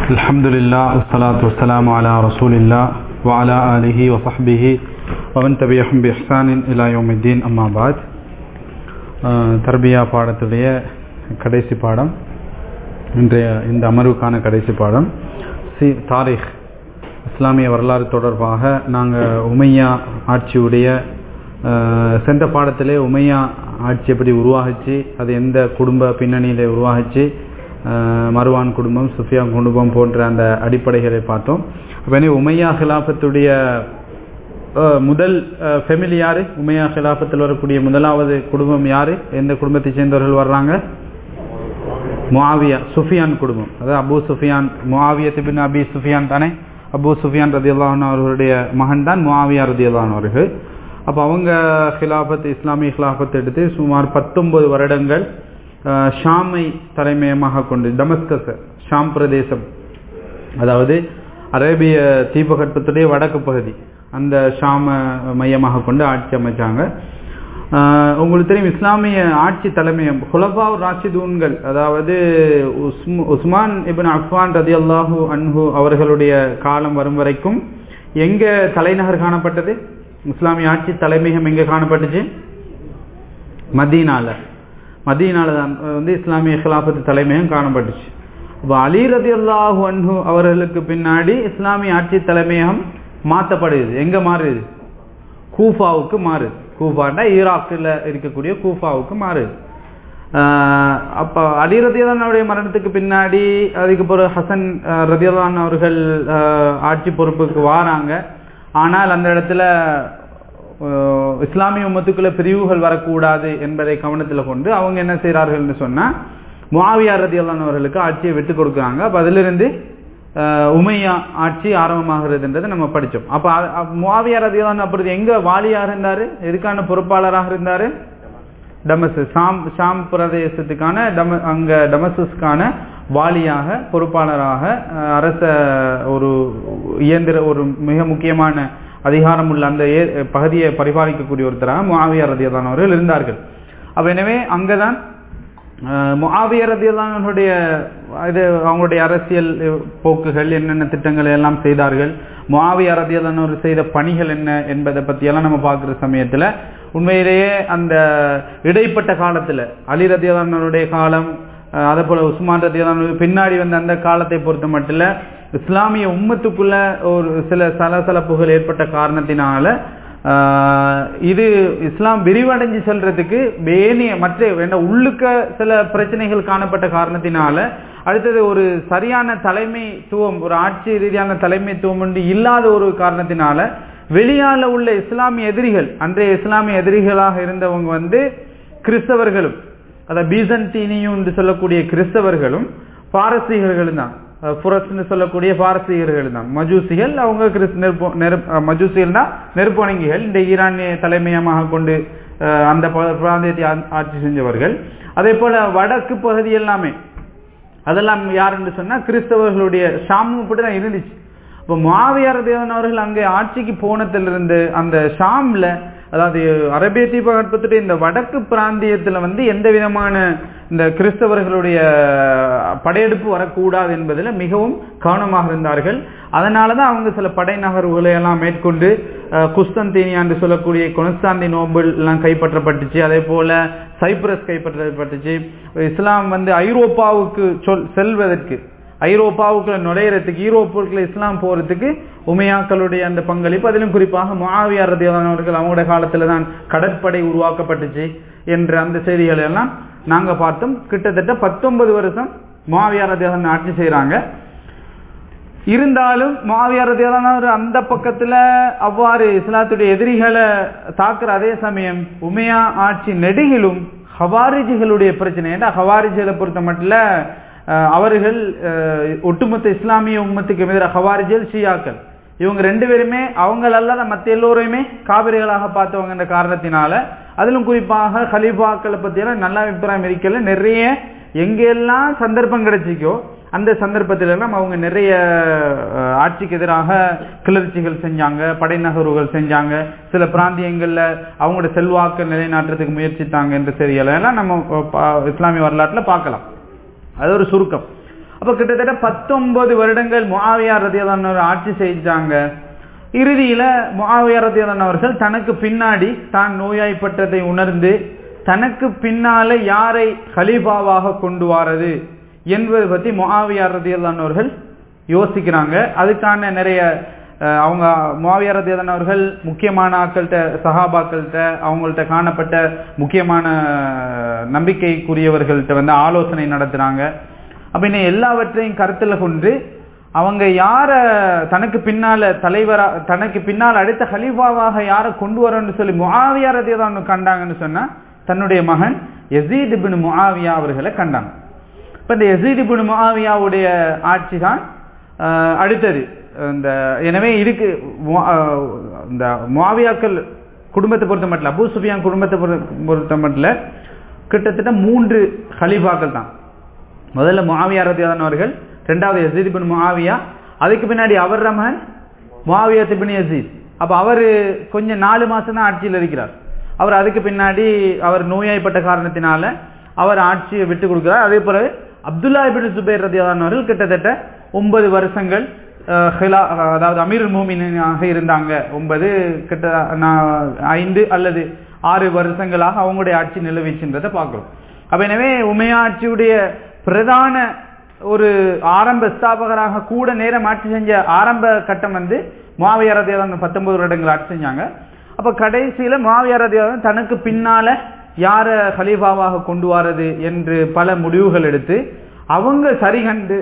الحمد لله والصلاة والسلام على رسول الله وعلى آله وصحبه ومن تبعهم بإحسان إلى يوم الدين أما بعد தர்பியா பாடத்துடைய கடைசி பாடம் இன்றைய இந்த அமர்வுக்கான கடைசி பாடம் சி தாரிக் இஸ்லாமிய வரலாறு தொடர்பாக நாங்கள் உமையா ஆட்சியுடைய அஹ், சென்ற பாடத்திலே உமையா ஆட்சி எப்படி உருவாகிச்சு அது எந்த குடும்ப பின்னணியில் உருவாகிச்சு அஹ், மருவான் குடும்பம் சுஃபியான் குடும்பம் போன்ற அந்த அடிப்படைகளை பார்த்தோம் அப்போ இனி உமையா ஹிலாஃபத்துடைய அஹ், முதல் ஃபெமிலி யாரு உமையா ஹிலாஃபத்தில் வரக்கூடிய முதலாவது குடும்பம் யாரு எந்த குடும்பத்தை சேர்ந்தவர்கள் வர்றாங்க முஆவியா சுஃபியான் குடும்பம் அதாவது அபு சுஃபியான் முஆவியத் பின் அபி சுஃபியான் தானே அபு சுஃபியான் ரதியுல்லாஹன் அவர்களுடைய மகன் தான் முஆவியா ரதியுல்லாஹன் அவர்கள் அப்போ அவங்க ஹிலாஃபத் இஸ்லாமிய ஹிலாஃபத் எடுத்து சுமார் பத்தொன்பது வருடங்கள் அஹ், ஷாமை தலைமையமாக கொண்டு டமஸ்கஸ் ஷாம் பிரதேசம் அதாவது அரேபிய தீபகற்பத்துடைய வடக்கு பகுதி அந்த ஷாம மையமாக கொண்டு ஆட்சி அமைச்சாங்க ஆஹ் உங்களுக்கு தெரியும் இஸ்லாமிய ஆட்சி தலைமையம் ஹுலஃபா ராஷிதூன்கள் அதாவது உஸ்மு- உஸ்மான் இப்னு அஃபான் ரதி அல்லாஹூ அன்ஹு அவர்களுடைய காலம் வரும் வரைக்கும் எங்க தலைநகர் காணப்பட்டது இஸ்லாமிய ஆட்சி தலைமையகம் எங்க காணப்பட்டுச்சு மதீனால மதீனால தான் வந்து இஸ்லாமிய ஹிலாஃபத்து தலைமையும் காணப்பட்டுச்சு அப்போ அலி ரதி அல்லாஹு அன்ஹு அவர்களுக்கு பின்னாடி இஸ்லாமிய ஆட்சி தலைமையகம் மாற்றப்படுது எங்க மாறுது கூஃபாவுக்கு மாறுது கூஃபாண்டா ஈராக்கில் இருக்கக்கூடிய கூஃபாவுக்கு மாறுது ஆஹ் அப்ப அலி ரதியலானுடைய மரணத்துக்கு பின்னாடி அதுக்கு பிறகு ஹசன் ஆஹ் ரதியலான் அவர்கள் ஆஹ் ஆட்சி பொறுப்புக்கு வாராங்க ஆனால் அந்த இடத்துல ஆஹ் இஸ்லாமிய உம்மத்துக்குள்ள பிரிவுகள் வரக்கூடாது என்பதை கவனத்தில் கொண்டு அவங்க என்ன செய்கிறார்கள்னு சொன்னா முஆவியா ரதியல்லான் அவர்களுக்கு ஆட்சியை விட்டு கொடுக்குறாங்க அப்ப அதிலிருந்து ஆஹ் உமையா ஆட்சி ஆரம்பமாகிறதுன்றதை நம்ம படிச்சோம் அப்ப அ- அ- முஆவியா ரதியல்லான் அப்படி எங்க வாலியா இருந்தாரு எதுக்கான பொறுப்பாளராக இருந்தாரு டமஸ் ஷாம் ஷாம் பிரதேசத்துக்கான டம அங்க டமசஸ்க்கான வாலியாக பொறுப்பாளராக அஹ், அரச ஒரு இயந்திர ஒரு மிக முக்கியமான அதிகாரம் உள்ள அந்த ஏ- பகுதியை பரிபாலிக்கக்கூடிய ஒருத்தராக முஆவியா ரதியல்லான் அவர்கள் இருந்தார்கள் அப்ப எனவே அங்கதான் முஆவியா ரதியல்லானுடைய இது அவங்களுடைய அரசியல் அஹ், போக்குகள் என்னென்ன திட்டங்களை எல்லாம் செய்தார்கள் முஆவியா ரதியல்லானவர் செய்த பணிகள் என்ன என்பதை பத்தி எல்லாம் நம்ம பார்க்குற சமயத்துல உண்மையிலேயே அந்த இடைப்பட்ட காலத்துல அலி ரதியல்லானுடைய காலம் அஹ், அதே போல உஸ்மான் ரதியல்லானு பின்னாடி வந்த அந்த காலத்தை பொறுத்த மட்டும் இல்ல, இஸ்லாமிய உம்மத்துக்குள்ள ஒரு சில சலசலப்புகள் ஏற்பட்ட காரணத்தினால ஆஹ் இது இஸ்லாம் விரிவடைஞ்சு செல்றதுக்கு வேணிய மற்ற வேண்ட உள்ளுக்க சில பிரச்சனைகள் காணப்பட்ட காரணத்தினால அடுத்தது ஒரு சரியான தலைமைத்துவம் ஒரு ஆட்சி ரீதியான தலைமைத்துவம் ஒன்று இல்லாத ஒரு காரணத்தினால வெளியால உள்ள இஸ்லாமிய எதிரிகள் அன்றைய இஸ்லாமிய எதிரிகளாக இருந்தவங்க வந்து கிறிஸ்தவர்களும் அத பீசன்டீனியும் என்று சொல்லக்கூடிய கிறிஸ்தவர்களும் பாரசீகர்களும் தான் அஹ் புரஸ்ன்னு சொல்லக்கூடிய பாரசீகர்கள் தான் மஜூசிகள் அவங்க கிறிஸ் நெருப்பு நெருப் அஹ் மஜூசிகள்னா நெருப்பணங்கிகள் இந்த ஈரானிய தலைமையமாக கொண்டு அஹ் அந்த ப- பிராந்தியத்தை ஆ- ஆட்சி செஞ்சவர்கள் அதே போல வடக்கு பகுதி எல்லாமே அதெல்லாம் யாருன்னு சொன்னா கிறிஸ்தவர்களுடைய ஷாமும் இப்படிதான் இருந்துச்சு இப்போ மாவியார் தேவன் அவர்கள் அங்கே ஆட்சிக்கு போனதிலிருந்து அந்த ஷாம்ல அதாவது அரேபிய தீபகற்பத்துடைய இந்த வடக்கு பிராந்தியத்துல வந்து எந்த விதமான இந்த கிறிஸ்தவர்களுடைய படையெடுப்பு வரக்கூடாது என்பதில் மிகவும் கவனமாக இருந்தார்கள் அதனாலதான் அவங்க சில படை நகர்வுகளை எல்லாம் மேற்கொண்டு அஹ், குஸ்தந்தீனியா என்று சொல்லக்கூடிய கொனஸ்தாந்தி நோபல் எல்லாம் கைப்பற்றப்பட்டுச்சு அதே போல சைப்ரஸ் கைப்பற்றப்பட்டுச்சு இஸ்லாம் வந்து ஐரோப்பாவுக்கு சொல் செல்வதற்கு ஐரோப்பாவுக்குள்ள நுழையிறதுக்கு யூரோப்புக்குள்ள இஸ்லாம் போறதுக்கு உமையாக்களுடைய அந்த பங்களிப்பு அதிலும் குறிப்பாக முஆவியா ரதியானவர்கள் அவங்களுடைய காலத்துல தான் கடற்படை உருவாக்கப்பட்டுச்சு என்ற அந்த செய்திகள் எல்லாம் நாங்க பார்த்தோம் கிட்டத்தட்ட பத்தொன்பது வருஷம் முஆவியா ரதியான ஆட்சி செய்றாங்க இருந்தாலும் மாவியார் ரதியல்லானவர் அந்த பக்கத்துல அவ்வாறு இஸ்லாத்துடைய எதிரிகளை தாக்குற அதே சமயம் உமையா ஆட்சி நெடுகிலும் ஹவாரிஜிகளுடைய பிரச்சனை ஏன்னா ஹவாரிஜிகளை பொறுத்த மட்டும் அஹ், அவர்கள் அஹ், ஒட்டுமொத்த இஸ்லாமிய உம்மத்துக்கு எதிராக ஹவாரிஜிகள் ஷியாக்கள் இவங்க ரெண்டு பேருமே அவங்களல்ல மற்ற எல்லோரையுமே காவிரிகளாக பார்த்தவங்கன்ற காரணத்தினால அதிலும் குறிப்பாக ஹலீஃபாக்களை பத்தியெல்லாம் நல்ல அபிப்பிராயம் இருக்கல நிறைய எங்கெல்லாம் சந்தர்ப்பம் கிடைச்சிக்கோ அந்த சந்தர்ப்பத்தில எல்லாம் அவங்க நிறைய அஹ், ஆட்சிக்கு எதிராக கிளர்ச்சிகள் செஞ்சாங்க படை நகர்வுகள் செஞ்சாங்க சில பிராந்தியங்கள்ல அவங்களோட செல்வாக்கு நிலைநாட்டுறதுக்கு முயற்சித்தாங்க என்ற செய்திகளை எல்லாம் நம்ம அஹ், பா- இஸ்லாமிய வரலாற்றுல பார்க்கலாம் அது ஒரு சுருக்கம் அப்ப அப்ப கிட்டத்தட்ட பத்தொன்பது வருடங்கள் முஆவியா ரதியல்லாஹு ஆட்சி செஞ்சாங்க இறுதியில முஆவியா ரதியல்லாஹு அவர்கள் தனக்கு பின்னாடி தான் நோயாய்ப்பட்டதை உணர்ந்து தனக்கு பின்னால யாரை ஹலீஃபாவாக கொண்டு வாரது என்பது பத்தி முஆவியா ரதியல்லாஹு அவர்கள் யோசிக்கிறாங்க அதுக்கான நிறைய அஹ், அவங்க முஆவியா ரதியல்லாஹு அவர்கள் முக்கியமான ஆட்கள்கிட்ட சஹாபாக்கள்கிட்ட அவங்கள்ட்ட காணப்பட்ட முக்கியமான அஹ், நம்பிக்கைக்குரியவர்கள்ட்ட வந்து ஆலோசனை நடத்துறாங்க அப்ப இன்னும் எல்லாவற்றையும் கருத்துல கொண்டு அவங்க யார தனக்கு பின்னால தலைவரா தனக்கு பின்னால் அடுத்த ஹலீஃபாவாக யாரை கொண்டு வரணும்னு சொல்லி முஆவியா ரதியல்லாஹு கண்டாங்கன்னு சொன்னா தன்னுடைய மகன் யசீத் இப்னு முஆவியா அவர்களை கண்டாங்க இப்ப இந்த யசீத் இப்னு முஆவியாவுடைய ஆட்சி தான் அஹ், அடுத்தது இந்த எனவே இதுக்கு மு- அஹ், இந்த முஆவியாக்கள் குடும்பத்தை பொறுத்த மட்டும் அபூ சுஃபியான் குடும்பத்தை பொறு- பொறுத்த மட்டும் கிட்டத்தட்ட மூன்று ஹலீஃபாக்கள் தான் முதல்ல முஆவியா ரதியல்லாஹு அவர்கள் ரெண்டாவது யசீத் இப்னு முஆவியா அதுக்கு பின்னாடி அவர் ரமன் முஆவியா இப்னு யசீத் அப்ப அவர் கொஞ்சம் நாலு மாசம் தான் ஆட்சியில் இருக்கிறார் அவர் அதுக்கு பின்னாடி அவர் நோயாய்ப்பட்ட காரணத்தினால அவர் ஆட்சியை விட்டு கொடுக்கிறார் அதே போல அப்துல்லா இபின் சுபைர் ரதியல்லாஹு அவர்கள் கிட்டத்தட்ட ஒன்பது வருஷங்கள் அஹ், ஹிலா- அதாவது அமீர் மூமினாக இருந்தாங்க ஒன்பது கிட்ட நான் ஐந்து அல்லது ஆறு வருஷங்களாக அவங்களுடைய ஆட்சி நிலவிச்சுன்றதை பார்க்கிறோம் அப்ப எனவே உமையா ஆட்சியுடைய பிரதான ஒரு ஆரம்ப ஸ்தாபகராக கூட நேரம் ஆட்சி செஞ்ச ஆரம்ப கட்டம் வந்து மாவியாரதியாதான் பத்தொன்பது வருடங்கள் ஆட்சி செஞ்சாங்க அப்ப கடைசியில மாவியாரதியாதான் தனக்கு பின்னால யார ஹலீஃபாவாக கொண்டு வாரது என்று பல முடிவுகள் எடுத்து அவங்க சரிகண்டு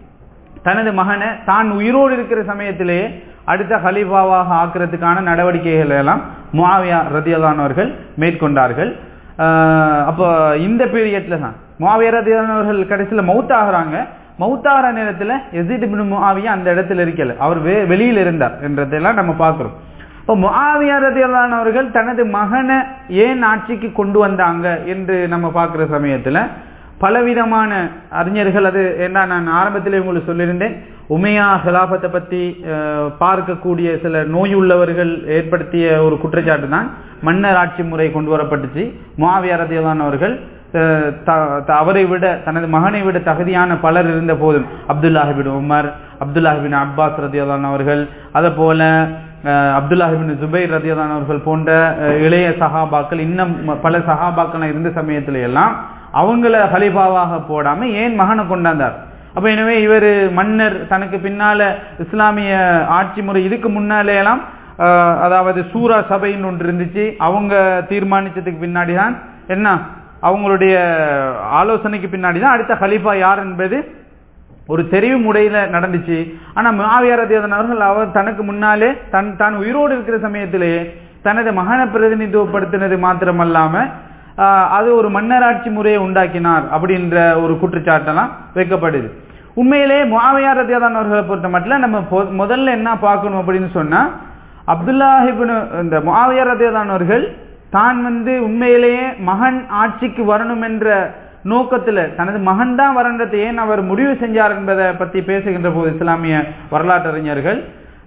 தனது மகனை தான் உயிரோடு இருக்கிற சமயத்திலேயே அடுத்த ஹலீஃபாவாக ஆக்குறதுக்கான நடவடிக்கைகள் எல்லாம் முஆவியா ரதியல்லான் அவர்கள் மேற்கொண்டார்கள் ஆஹ் அப்போ இந்த பீரியட்ல தான் முஆவியா ரதியல்லான் அவர்கள் கடைசியில மௌத்தாகிறாங்க மௌத்தாகிற நேரத்துல எசிட் இப்னு முஆவியா அந்த இடத்துல இருக்கல அவர் வே வெளியில இருந்தார் என்றதெல்லாம் நம்ம பார்க்கிறோம் இப்போ முஆவியா ரதியல்லான் அவர்கள் தனது மகனை ஏன் ஆட்சிக்கு கொண்டு வந்தாங்க என்று நம்ம பார்க்கிற சமயத்துல பலவிதமான அறிஞர்கள் அது என்ன நான் ஆரம்பத்திலே உங்களுக்கு சொல்லியிருந்தேன் உமையா ஹிலாபத்தை பத்தி அஹ், பார்க்கக்கூடிய சில நோயுள்ளவர்கள் ஏற்படுத்திய ஒரு குற்றச்சாட்டு தான் மன்னர் ஆட்சி முறை கொண்டு வரப்பட்டுச்சு முஆவியா ரதியல்லான் அவர்கள் அஹ், த- த- அவரை விட தனது மகனை விட தகுதியான பலர் இருந்த போதும் அப்துல்லாஹிபின் உமர் அப்துல்லாஹிபின் அப்பாஸ் ரதியல்லான் அவர்கள் அதே போல அஹ், அப்துல்லாஹிபின் ஜுபைர் ரதியல்லான் அவர்கள் போன்ற அஹ், இளைய சஹாபாக்கள் இன்னும் ம- பல சஹாபாக்கள் இருந்த சமயத்துல எல்லாம் அவங்கள ஹலீஃபாவாக போடாம ஏன் மகனை கொண்டாந்தார் அப்ப எனவே இவர் மன்னர் தனக்கு பின்னால இஸ்லாமிய ஆட்சி முறை இதுக்கு முன்னாலே எல்லாம் ஆஹ், அதாவது சூரா சபைன்னு ஒன்று இருந்துச்சு அவங்க தீர்மானிச்சதுக்கு பின்னாடி தான் என்ன அவங்களுடைய ஆலோசனைக்கு பின்னாடி தான் அடுத்த ஹலீஃபா யார் என்பது ஒரு தெரிவு முறையில நடந்துச்சு ஆனா மாவியாரதியதன் அவர்கள் அவர் தனக்கு முன்னாலே தன் தான் உயிரோடு இருக்கிற சமயத்திலேயே தனது மகனை பிரதிநிதித்துவப்படுத்தினது மாத்திரமல்லாம ஆஹ், அது ஒரு மன்னராட்சி முறையை உண்டாக்கினார் அப்படின்ற ஒரு குற்றச்சாட்டெல்லாம் வைக்கப்படுது உண்மையிலே முஆவியார் ரதியல்லாஹு அவர்களை பொறுத்த மட்டும் நம்ம பொ- முதல்ல என்ன பார்க்கணும் அப்படின்னு சொன்னா அப்துல்லாஹிபின் இந்த முஆவியார் ரதியல்லாஹு அவர்கள் தான் வந்து உண்மையிலேயே மகன் ஆட்சிக்கு வரணும் என்ற நோக்கத்துல தனது மகன் தான் வரன்றதை ஏன் அவர் முடிவு செஞ்சார் என்பதை பத்தி பேசுகின்ற போது இஸ்லாமிய வரலாற்றறிஞர்கள்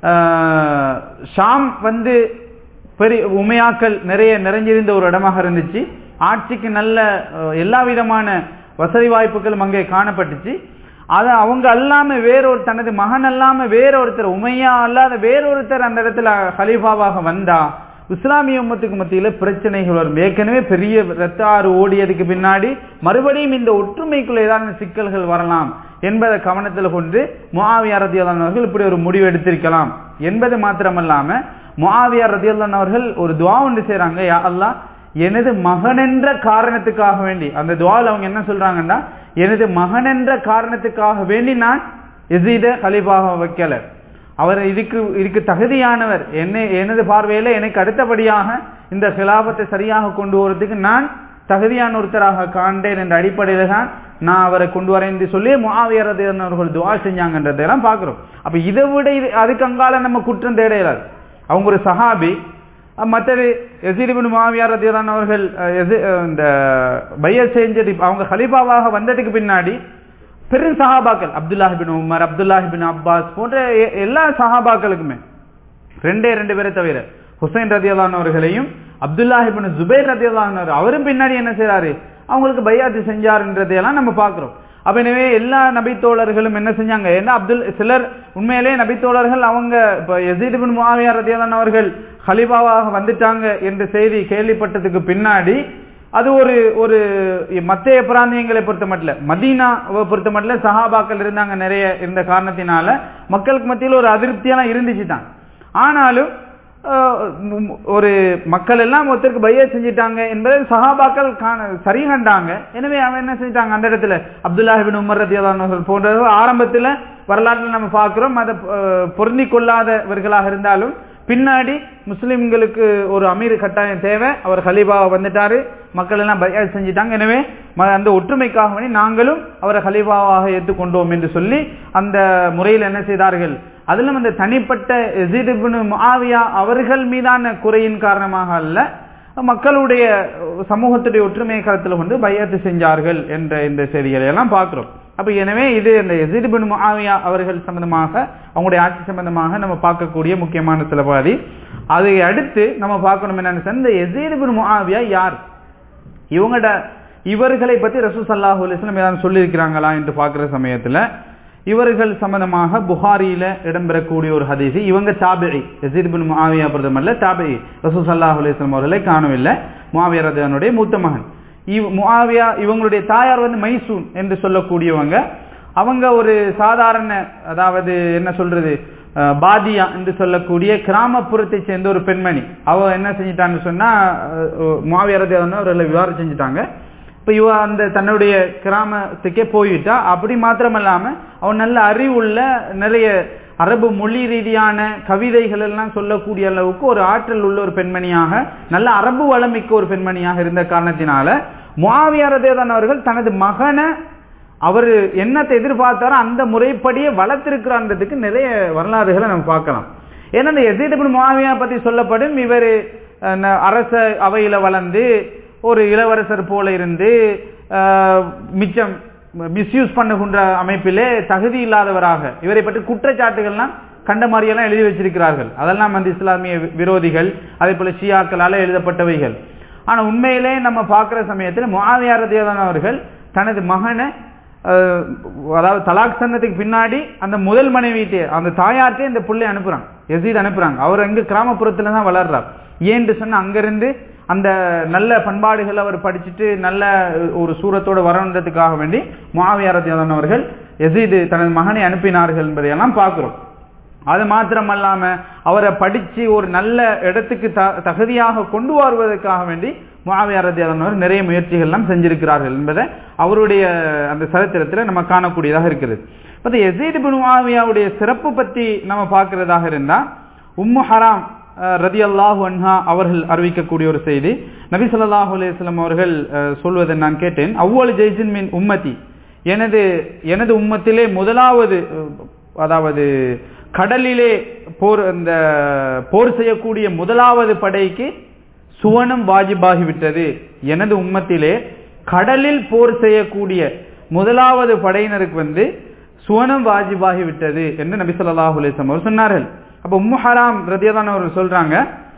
ஆஹ், ஷாம் வந்து பெரிய உமையாக்கள் நிறைய நிறைஞ்சிருந்த ஒரு இடமாக இருந்துச்சு ஆட்சிக்கு நல்ல அஹ், எல்லா விதமான வசதி வாய்ப்புகளும் அங்கே காணப்பட்டுச்சு அதை அவங்க அல்லாம வேறொரு தனது மகன் அல்லாம வேறொருத்தர் உமையா அல்லாத வேறொருத்தர் அந்த இடத்துல ஹலீஃபாவாக வந்தா இஸ்லாமிய உம்மத்துக்கு மத்தியில பிரச்சனைகள் வரும் ஏற்கனவே பெரிய ரத்த ஆறு ஓடியதுக்கு பின்னாடி மறுபடியும் இந்த ஒற்றுமைக்குள்ள ஏதாவது சிக்கல்கள் வரலாம் என்பதை கவனத்தில் கொண்டு முஆவியா ரதியல்லான் அவர்கள் இப்படி ஒரு முடிவு எடுத்திருக்கலாம் என்பது மாத்திரமல்லாம முஆவியா ரதியல்லான் அவர்கள் ஒரு துவா ஒன்று செய்றாங்க யா அல்லாஹ் எனது மகன் என்ற காரணத்துக்காக வேண்டி அந்த துவாவில் அவங்க என்ன சொல்றாங்கன்னா எனது மகன் என்ற காரணத்துக்காக வேண்டி நான் எசீத கலிபாக வைக்கல அவர் இதுக்கு இதுக்கு தகுதியானவர் என்னை எனது பார்வையில எனக்கு அடுத்தபடியாக இந்த கிலாபத்தை சரியாக கொண்டு போறதுக்கு நான் தகுதியான ஒருத்தராக காண்டேன் என்ற அடிப்படையில தான் நான் அவரை கொண்டு வரேன் என்று சொல்லி முஆவியரது அவர்கள் துவா செஞ்சாங்கன்றதெல்லாம் பார்க்கிறோம் அப்ப இதை விட இது அதுக்கு அங்கால நம்ம குற்றம் தேட இயலாது அவங்க ஒரு சஹாபி அஹ் மற்றது எசிரிபின் மாவியார் ரதியலான் அவர்கள் அஹ், எசி- அஹ், இந்த பைய செஞ்சது அவங்க ஹலீஃபாவாக வந்ததுக்கு பின்னாடி பெரும் சஹாபாக்கள் அப்துல்லாஹிபின் உமர் அப்துல்லாஹிபின் அப்பாஸ் போன்ற எ- எல்லா சஹாபாக்களுக்குமே ரெண்டே ரெண்டு பேரை தவிர ஹுசைன் ரதியலான் அவர்களையும் அப்துல்லாஹிபின் ஜுபைர் ரதியலான் அவரும் பின்னாடி என்ன செய்றாரு அவங்களுக்கு பையாத்து செஞ்சாருன்றதையெல்லாம் நம்ம பார்க்கிறோம் அப்ப எனவே எல்லா நபித்தோழர்களும் என்ன செஞ்சாங்க ஏன்னா அப்துல் சிலர் உண்மையிலே நபித்தோழர்கள் அவங்க இப்ப யசீத் பின் முஆவியா ரதியல்லான் அவர்கள் ஹலிபாவாக வந்துட்டாங்க என்ற செய்தி கேள்விப்பட்டதுக்கு பின்னாடி அது ஒரு ஒரு மத்திய பிராந்தியங்களை பொறுத்த மட்டும் மதீனாவை பொறுத்த மட்டும் சஹாபாக்கள் இருந்தாங்க நிறைய இருந்த காரணத்தினால மக்களுக்கு மத்தியில் ஒரு அதிருப்தியெல்லாம் இருந்துச்சு தான் ஆனாலும் ஒரு மக்கள் எல்லாம் ஒருத்தருக்கு பைய செஞ்சிட்டாங்க என்பதை சஹாபாக்கள் காண சரி கண்டாங்க எனவே அவன் என்ன செஞ்சிட்டாங்க அந்த இடத்துல அப்துல்லாஹிபின் உமர் ரத்தியானவர்கள் போன்ற ஆரம்பத்தில் வரலாற்றில் நம்ம பார்க்கிறோம் அதை பொருந்தி கொள்ளாதவர்களாக இருந்தாலும் பின்னாடி முஸ்லிம்களுக்கு ஒரு அமீர் கட்டாயம் தேவை அவர் ஹலீபாவை வந்துட்டாரு மக்கள் எல்லாம் பயா செஞ்சிட்டாங்க எனவே அந்த ஒற்றுமைக்காக வேண்டி நாங்களும் அவரை ஹலீபாவாக ஏற்றுக்கொண்டோம் என்று சொல்லி அந்த முறையில் என்ன செய்தார்கள் அதிலும் அந்த தனிப்பட்ட ஆவியா அவர்கள் மீதான குறையின் காரணமாக அல்ல மக்களுடைய சமூகத்துடைய ஒற்றுமையை கருத்தில் கொண்டு பையத்து செஞ்சார்கள் என்ற இந்த செய்திகளை எல்லாம் பார்க்கிறோம் அப்ப எனவே இது இந்த எசிடிபின் முஆவியா அவர்கள் சம்பந்தமாக அவங்களுடைய ஆட்சி சம்பந்தமாக நம்ம பார்க்கக்கூடிய முக்கியமான சில பாதி அதை அடுத்து நம்ம பார்க்கணும் என்னன்னு இந்த எசீதுபின் முஆவியா யார் இவங்கட இவர்களை பத்தி ரசூ சல்லாஹூ அலிஸ்லாம் ஏதாவது சொல்லியிருக்கிறாங்களா என்று பார்க்கிற சமயத்துல இவர்கள் சம்பந்தமாக புகாரியில இடம்பெறக்கூடிய ஒரு ஹதீசி இவங்க தாபிரி எசீத் பின் முஆவியா பிரதமர்ல தாபிரி ரசூ சல்லாஹூ அலிஸ்லாம் அவர்களை காணவில்லை முஆவியா ரதனுடைய மூத்த மகன் முஆவியா இவங்களுடைய தாயார் வந்து மைசூன் என்று சொல்லக்கூடியவங்க அவங்க ஒரு சாதாரண அதாவது என்ன சொல்றது பாதியா என்று சொல்லக்கூடிய கிராமப்புறத்தை சேர்ந்த ஒரு பெண்மணி அவ என்ன செஞ்சிட்டான்னு சொன்னா மாவியரதை அவர்களை விவாரம் செஞ்சுட்டாங்க இப்ப இவ அந்த தன்னுடைய கிராமத்துக்கே போயிட்டா அப்படி மாத்திரம் இல்லாம அவன் நல்ல அறிவுள்ள நிறைய அரபு மொழி ரீதியான கவிதைகள் எல்லாம் சொல்லக்கூடிய அளவுக்கு ஒரு ஆற்றல் உள்ள ஒரு பெண்மணியாக நல்ல அரபு வளமிக்க ஒரு பெண்மணியாக இருந்த காரணத்தினால முவாவியாரதேதான் அவர்கள் தனது மகனை அவர் என்னத்தை எதிர்பார்த்தாரோ அந்த முறைப்படியே வளர்த்திருக்கிறான்றதுக்கு நிறைய வரலாறுகளை நம்ம பார்க்கலாம் ஏன்னா இந்த எசீதபின் முவாவியா பத்தி சொல்லப்படும் இவர் அரச அவையில வளர்ந்து ஒரு இளவரசர் போல இருந்து மிச்சம் மிஸ்யூஸ் பண்ணுகின்ற அமைப்பிலே தகுதி இல்லாதவராக இவரை பற்றி குற்றச்சாட்டுகள்லாம் கண்ட மாதிரியெல்லாம் எழுதி வச்சிருக்கிறார்கள் அதெல்லாம் வந்து இஸ்லாமிய விரோதிகள் அதே போல ஷியாக்களால எழுதப்பட்டவைகள் ஆனா உண்மையிலே நம்ம பார்க்கிற சமயத்தில் முகாவியாரதியாதான் அவர்கள் தனது மகனை அதாவது தலாக் சன்னத்துக்கு பின்னாடி அந்த முதல் மனைவிட்டே அந்த தாயார்ட்டே இந்த பிள்ளை அனுப்புறாங்க எசீத் அனுப்புறாங்க அவர் அங்க கிராமப்புறத்துல தான் வளர்றார் ஏன்னு சொன்னா அங்கிருந்து அந்த நல்ல பண்பாடுகள் அவர் படிச்சுட்டு நல்ல ஒரு சூரத்தோட வரணுன்றதுக்காக வேண்டி மாவியாரத்தியாதன் அவர்கள் எசீது தனது மகனை அனுப்பினார்கள் என்பதையெல்லாம் பார்க்கிறோம் அது மாத்திரமல்லாம அவரை படிச்சு ஒரு நல்ல இடத்துக்கு தகுதியாக கொண்டு வருவதற்காக வேண்டி மாவியாரத்தியாதன் நிறைய முயற்சிகள் எல்லாம் செஞ்சிருக்கிறார்கள் என்பதை அவருடைய அந்த சரித்திரத்தில் நம்ம காணக்கூடியதாக இருக்கிறது இப்போ எசீது பின் மாவியாவுடைய சிறப்பு பத்தி நம்ம பார்க்கிறதாக இருந்தா உம்மு ஹராம் ரதி அல்லாஹு அன்ஹா அவர்கள் அறிவிக்கக்கூடிய ஒரு செய்தி நபி சொல்லாஹு அலையம் அவர்கள் சொல்வதை நான் கேட்டேன் அவ்வளவு ஜெய்சின் மின் உம்மதி எனது எனது உம்மத்திலே முதலாவது அதாவது கடலிலே போர் இந்த போர் செய்யக்கூடிய முதலாவது படைக்கு சுவனம் வாஜிபாகிவிட்டது எனது உம்மத்திலே கடலில் போர் செய்யக்கூடிய முதலாவது படையினருக்கு வந்து சுவனம் வாஜிபாகிவிட்டது என்று நபி சொல்லாஹு அலிஸ்லாம் அவர் சொன்னார்கள் அப்ப உம்மு ஹராம் ரதியதான் அவர்கள் சொல்றாங்க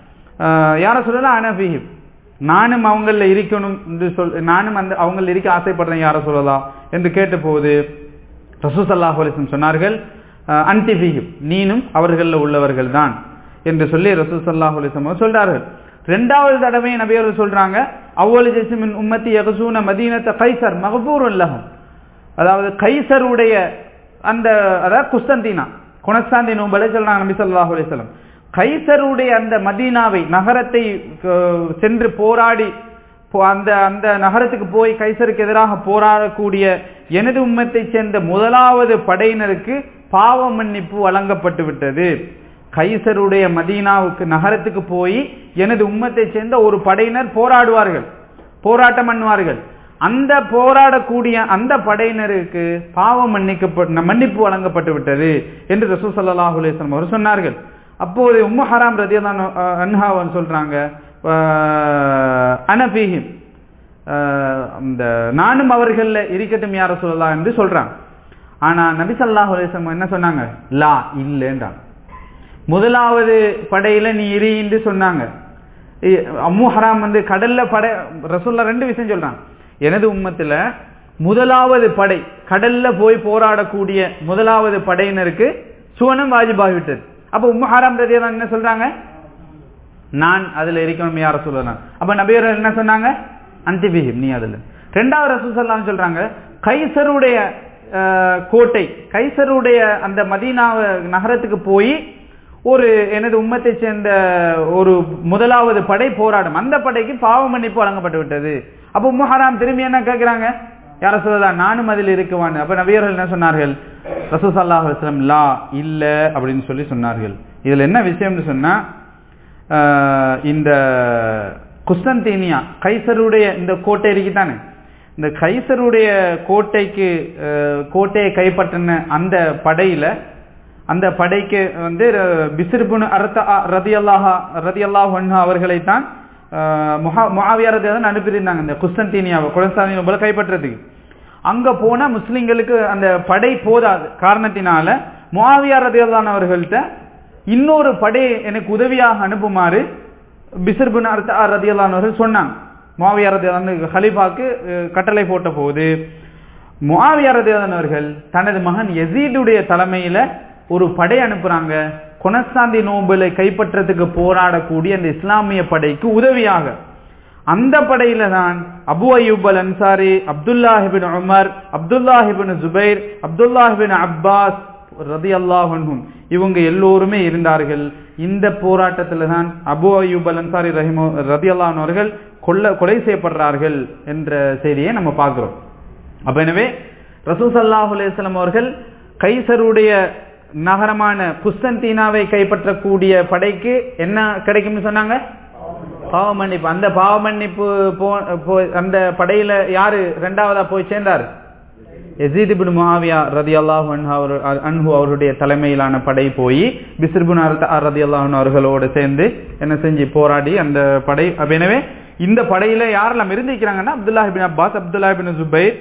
யார சொல்லலாம் அனபிஹிப் நானும் அவங்கள இருக்கணும் என்று சொல் நானும் அந்த அவங்கள இருக்க ஆசைப்படுறேன் யார சொல்லலாம் என்று கேட்ட போது ரசூசல்லாஹு அலிஸ்லம் சொன்னார்கள் அன்டிபிஹிப் நீனும் அவர்களில் உள்ளவர்கள் தான் என்று சொல்லி ரசூசல்லாஹு அலிஸ்லம் சொல்றார்கள் ரெண்டாவது தடவை நபியர்கள் சொல்றாங்க அவ்வளவு ஜெசிமின் உம்மத்தி யகசூன மதீனத்தை கைசர் மகபூர் அல்லகம் அதாவது கைசருடைய அந்த அதாவது குஸ்தந்தீனா குணஸ்தாந்தி நோம்பலை சொல்றாங்க நபி சொல்லாஹு அலிஸ்லம் கைசருடைய அந்த மதீனாவை நகரத்தை சென்று போராடி அந்த அந்த நகரத்துக்கு போய் கைசருக்கு எதிராக போராடக்கூடிய எனது உம்மத்தை சேர்ந்த முதலாவது படையினருக்கு பாவ மன்னிப்பு வழங்கப்பட்டு விட்டது கைசருடைய மதீனாவுக்கு நகரத்துக்கு போய் எனது உம்மத்தை சேர்ந்த ஒரு படையினர் போராடுவார்கள் போராட்டம் பண்ணுவார்கள் அந்த போராடக்கூடிய அந்த படையினருக்கு பாவம் மன்னிக்கப்பட்ட மன்னிப்பு வழங்கப்பட்டு விட்டது என்று ரசூ சல்லாஹூ அலிஸ்லாம் அவர் சொன்னார்கள் அப்போது உம்மு ஹராம் ரதியதான் அன்ஹாவன் சொல்றாங்க அனபீஹிம் இந்த நானும் அவர்கள இருக்கட்டும் யார சொல்லலாம் என்று சொல்றாங்க ஆனா நபி சல்லாஹூ அலிஸ்லாம் என்ன சொன்னாங்க லா இல்லைன்றாங்க முதலாவது படையில நீ இரு என்று சொன்னாங்க அம்மு ஹராம் வந்து கடல்ல படை ரசூல்லா ரெண்டு விஷயம் சொல்றாங்க எனது உம்மத்துல முதலாவது படை கடல்ல போய் போராடக்கூடிய முதலாவது படையினருக்கு சுவனம் வாஜிபாகிவிட்டது அப்ப உம்மு ஹாராம் ரதியெல்லாம் என்ன சொல்றாங்க நான் அதுல இருக்கணும் யார சொல்லலாம் அப்ப நபியர் என்ன சொன்னாங்க அந்திபிஹிம் நீ அதுல ரெண்டாவது ரசூசல்லாம் சொல்றாங்க கைசருடைய அஹ், கோட்டை கைசருடைய அந்த மதீனா நகரத்துக்கு போய் ஒரு எனது உம்மத்தை சேர்ந்த ஒரு முதலாவது படை போராடும் அந்த படைக்கு பாவ மன்னிப்பு வழங்கப்பட்டு விட்டது அப்ப உம்மஹாராம் திரும்பி என்ன கேட்கிறாங்க யார சொல்லலாம் நானும் அதில் இருக்குவான் அப்ப நபியர்கள் என்ன சொன்னார்கள் ரசூசல்லாஹ் அலுவலம் லா இல்ல அப்படின்னு சொல்லி சொன்னார்கள் இதுல என்ன விஷயம்னு சொன்னா ஆஹ் இந்த குஸ்தந்தீனியா கைசருடைய இந்த கோட்டை இருக்குதானே இந்த கைசருடைய கோட்டைக்கு ஆஹ் கோட்டையை கைப்பற்றின அந்த படையில அந்த படைக்கு வந்து பிசிறுபுன் அரத்த ரதி அல்லாஹா ரதி அல்லாஹ் அவர்களை தான் முகாவியா ரதி தான் அனுப்பியிருந்தாங்க இந்த குஸ்தந்தீனியாவை குலஸ்தானிய கைப்பற்றதுக்கு அங்க போனா முஸ்லிம்களுக்கு அந்த படை போதாது காரணத்தினால முவாவியா ரதியல்லான் அவர்கள்ட்ட இன்னொரு படை எனக்கு உதவியாக அனுப்புமாறு பிசர்பின் அர்த்த ரதியல்லான் அவர்கள் சொன்னாங்க முவாவியா ரதியல்லான் ஹலிஃபாக்கு அஹ், கட்டளை போட்ட போது முவாவியா ரதியல்லான் அவர்கள் தனது மகன் யசீதுடைய தலைமையில ஒரு படை அனுப்புறாங்க கொனஸ்தாந்தி நோபலை கைப்பற்றத்துக்கு போராடக்கூடிய அந்த இஸ்லாமிய படைக்கு உதவியாக அந்த படையில தான் அபு அய்யூப் அல் அன்சாரி அப்துல்லாஹிபின் உமர் அப்துல்லாஹிபின் ஜுபைர் அப்துல்லாஹிபின் அப்பாஸ் ரதி அல்லாஹும் இவங்க எல்லோருமே இருந்தார்கள் இந்த போராட்டத்தில் தான் அபு அய்யூப் அல் அன்சாரி ரஹிமோ ரதி அல்லாஹன் அவர்கள் கொல்ல கொலை செய்யப்படுறார்கள் என்ற செய்தியை நம்ம பார்க்கிறோம் அப்ப எனவே ரசூசல்லாஹு அலையம் அவர்கள் கைசருடைய நகரமான குஸ்தந்தீனாவை கைப்பற்றக்கூடிய படைக்கு என்ன கிடைக்கும்னு சொன்னாங்க பாவ மன்னிப்பு அந்த பாவ மன்னிப்பு போ- போ- அந்த படையில யாரு ரெண்டாவதா போய் சேர்ந்தார் எசீத் பின் முஆவியா ரதியல்லாஹு அன்ஹு அவர் அன்ஹு அவருடைய தலைமையிலான படை போய் பிஸ்ருபின் ரதியல்லாஹு அவர்களோடு சேர்ந்து என்ன செஞ்சு போராடி அந்த படை அப்ப எனவே இந்த படையில யாரெல்லாம் இருந்திருக்கிறாங்கன்னா அப்துல்லாஹ் பின் அப்பாஸ் அப்துல்லாஹ் பின் ஜுபைர்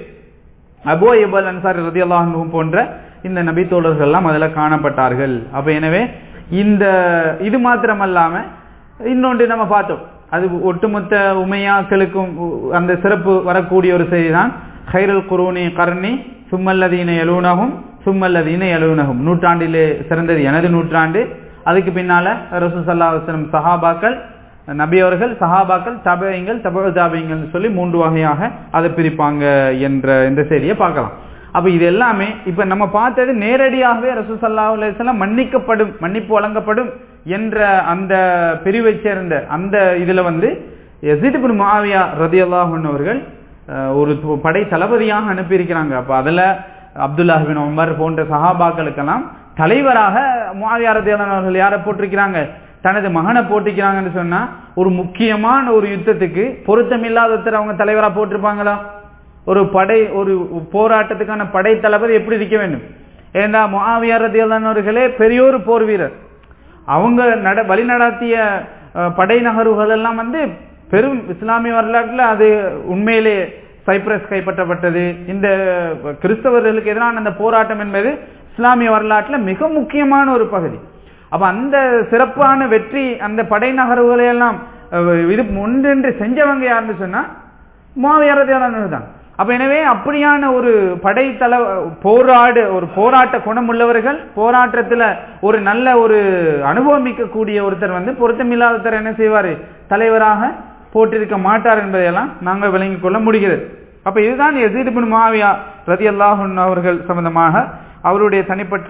அபு அய்யபல் அன்சாரி ரதியல்லாஹு போன்ற இந்த நபித்தோழர்கள் எல்லாம் அதுல காணப்பட்டார்கள் அப்ப எனவே இந்த இது மாத்திரமல்லாம இன்னொன்று நம்ம பார்த்தோம் அது ஒட்டுமொத்த உமையாக்களுக்கும் உ- அந்த சிறப்பு வரக்கூடிய ஒரு செய்திதான் ஹைரல் குரூனி கர்ணி சும்மல்லதீன எழுனகும் சும்மல்லதீன எழுனகும் நூற்றாண்டிலே சிறந்தது எனது நூற்றாண்டு அதுக்கு பின்னால ரசூல் ஸல்லல்லாஹு அலைஹி வஸல்லம் சஹாபாக்கள் நபி அவர்கள் சஹாபாக்கள் தபைங்கள் தப தாபியங்கள் சொல்லி மூன்று வகையாக அதை பிரிப்பாங்க என்ற இந்த செய்தியை பார்க்கலாம் அப்ப இது எல்லாமே இப்ப நம்ம பார்த்தது நேரடியாகவே ரசூல் ஸல்லல்லாஹு அலைஹி வஸல்லம் மன்னிக்கப்படும் மன்னிப்பு வழங்கப்படும் என்ற அந்த பிரிவை சேர்ந்த அந்த இதுல வந்து யசீத் பின் முஆவியா ரதியல்லாஹு அன்ஹு அவர்கள் அஹ், ஒரு து- படை தளபதியாக அனுப்பியிருக்கிறாங்க அப்ப அதுல அப்துல்லாஹ் பின் உமர் போன்ற சஹாபாக்களுக்கெல்லாம் தலைவராக முஆவியா ரதியல்லாஹு அவர்கள் யாரை போட்டிருக்கிறாங்க தனது மகனை போட்டிக்கிறாங்கன்னு சொன்னா ஒரு முக்கியமான ஒரு யுத்தத்துக்கு பொருத்தமில்லாதத்தர் அவங்க தலைவரா போட்டிருப்பாங்களா ஒரு படை ஒரு போராட்டத்துக்கான படை தளபதி எப்படி இருக்க வேண்டும் ஏண்டா முஆவியா ரதியல்லாஹு அவர்களே பெரியோரு போர் வீரர் அவங்க நட வழி நடத்திய அஹ், படை நகர்வுகள் எல்லாம் வந்து பெரும் இஸ்லாமிய வரலாற்றுல அது உண்மையிலே சைப்ரஸ் கைப்பற்றப்பட்டது இந்த கிறிஸ்தவர்களுக்கு எதிரான அந்த போராட்டம் என்பது இஸ்லாமிய வரலாற்றுல மிக முக்கியமான ஒரு பகுதி அப்ப அந்த சிறப்பான வெற்றி அந்த படை நகர்வுகளை எல்லாம் அஹ், இது ஒன்றென்று செஞ்சவங்க யாருன்னு சொன்னா மாவியாரதியாளர்கள் தான் அப்ப எனவே அப்படியான ஒரு படை தல போராடு ஒரு போராட்ட குணம் உள்ளவர்கள் போராட்டத்துல ஒரு நல்ல ஒரு அனுபவம் மிக்கக்கூடிய ஒருத்தர் வந்து பொருத்தமில்லாதவர் என்ன செய்வாரு தலைவராக போட்டிருக்க மாட்டார் என்பதையெல்லாம் நாங்கள் விளங்கிக் கொள்ள முடிகிறது அப்ப இதுதான் எசீத் பின் மாவியா ரதி அவர்கள் சம்பந்தமாக அவருடைய தனிப்பட்ட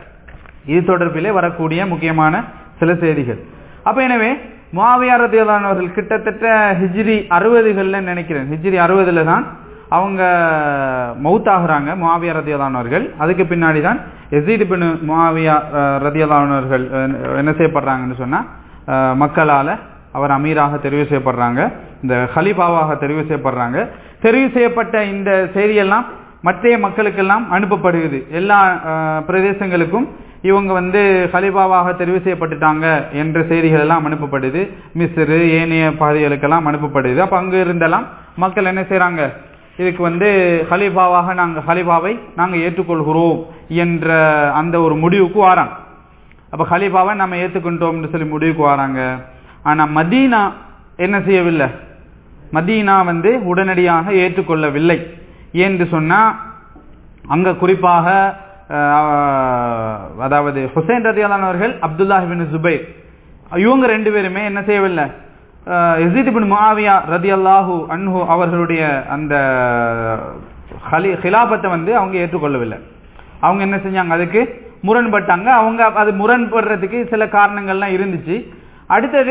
இது தொடர்பிலே வரக்கூடிய முக்கியமான சில செய்திகள் அப்ப எனவே முஆவியா ரதியல்லாஹு அவர்கள் கிட்டத்தட்ட ஹிஜ்ரி அறுபதுகள்ல நினைக்கிறேன் ஹிஜ்ரி அறுபதுல தான் அவங்க மௌத்தாகிறாங்க முஆவியா ரதியல்லாஹு அவர்கள் அதுக்கு பின்னாடி தான் எசீத் பின் முஆவியா ரதியல்லாஹு அவர்கள் அஹ், என்ன செய்யப்படுறாங்கன்னு சொன்னா அஹ், மக்களால அவர் அமீராக தெரிவு செய்யப்படுறாங்க இந்த ஹலீஃபாவாக தெரிவு செய்யப்படுறாங்க தெரிவு செய்யப்பட்ட இந்த செய்தியெல்லாம் மற்ற மக்களுக்கெல்லாம் அனுப்பப்படுகிறது எல்லா அஹ், பிரதேசங்களுக்கும் இவங்க வந்து ஹலிபாவாக தெரிவு செய்யப்பட்டுட்டாங்க என்ற செய்திகள் எல்லாம் அனுப்பப்படுது மிஸ்ரு ஏனைய பகுதிகளுக்கெல்லாம் அனுப்பப்படுது அப்ப அங்க இருந்தெல்லாம் மக்கள் என்ன செய்றாங்க இதுக்கு வந்து ஹலிஃபாவாக நாங்க ஹலிஃபாவை நாங்க ஏற்றுக்கொள்கிறோம் என்ற அந்த ஒரு முடிவுக்கு வாராங்க அப்ப ஹலீஃபாவை நம்ம ஏத்துக்கிட்டோம்னு சொல்லி முடிவுக்கு வராங்க ஆனா மதீனா என்ன செய்யவில்லை மதீனா வந்து உடனடியாக ஏற்றுக்கொள்ளவில்லை ஏன்னு சொன்னா அங்க குறிப்பாக அஹ், அதாவது ஹுசைன் ரதியல்லான் அவர்கள் அப்துல்லாஹ் பின் ஜுபைர் இவங்க ரெண்டு பேருமே என்ன செய்யவில்லை எசித் பின் முஆவியா ரதியல்லாஹு அன்ஹு அவர்களுடைய அந்த ஹலி ஹிலாபத்தை வந்து அவங்க ஏற்றுக்கொள்ளவில்லை அவங்க என்ன செஞ்சாங்க அதுக்கு முரண்பட்டாங்க அவங்க அது முரண்படுறதுக்கு சில காரணங்கள்லாம் இருந்துச்சு அடுத்தது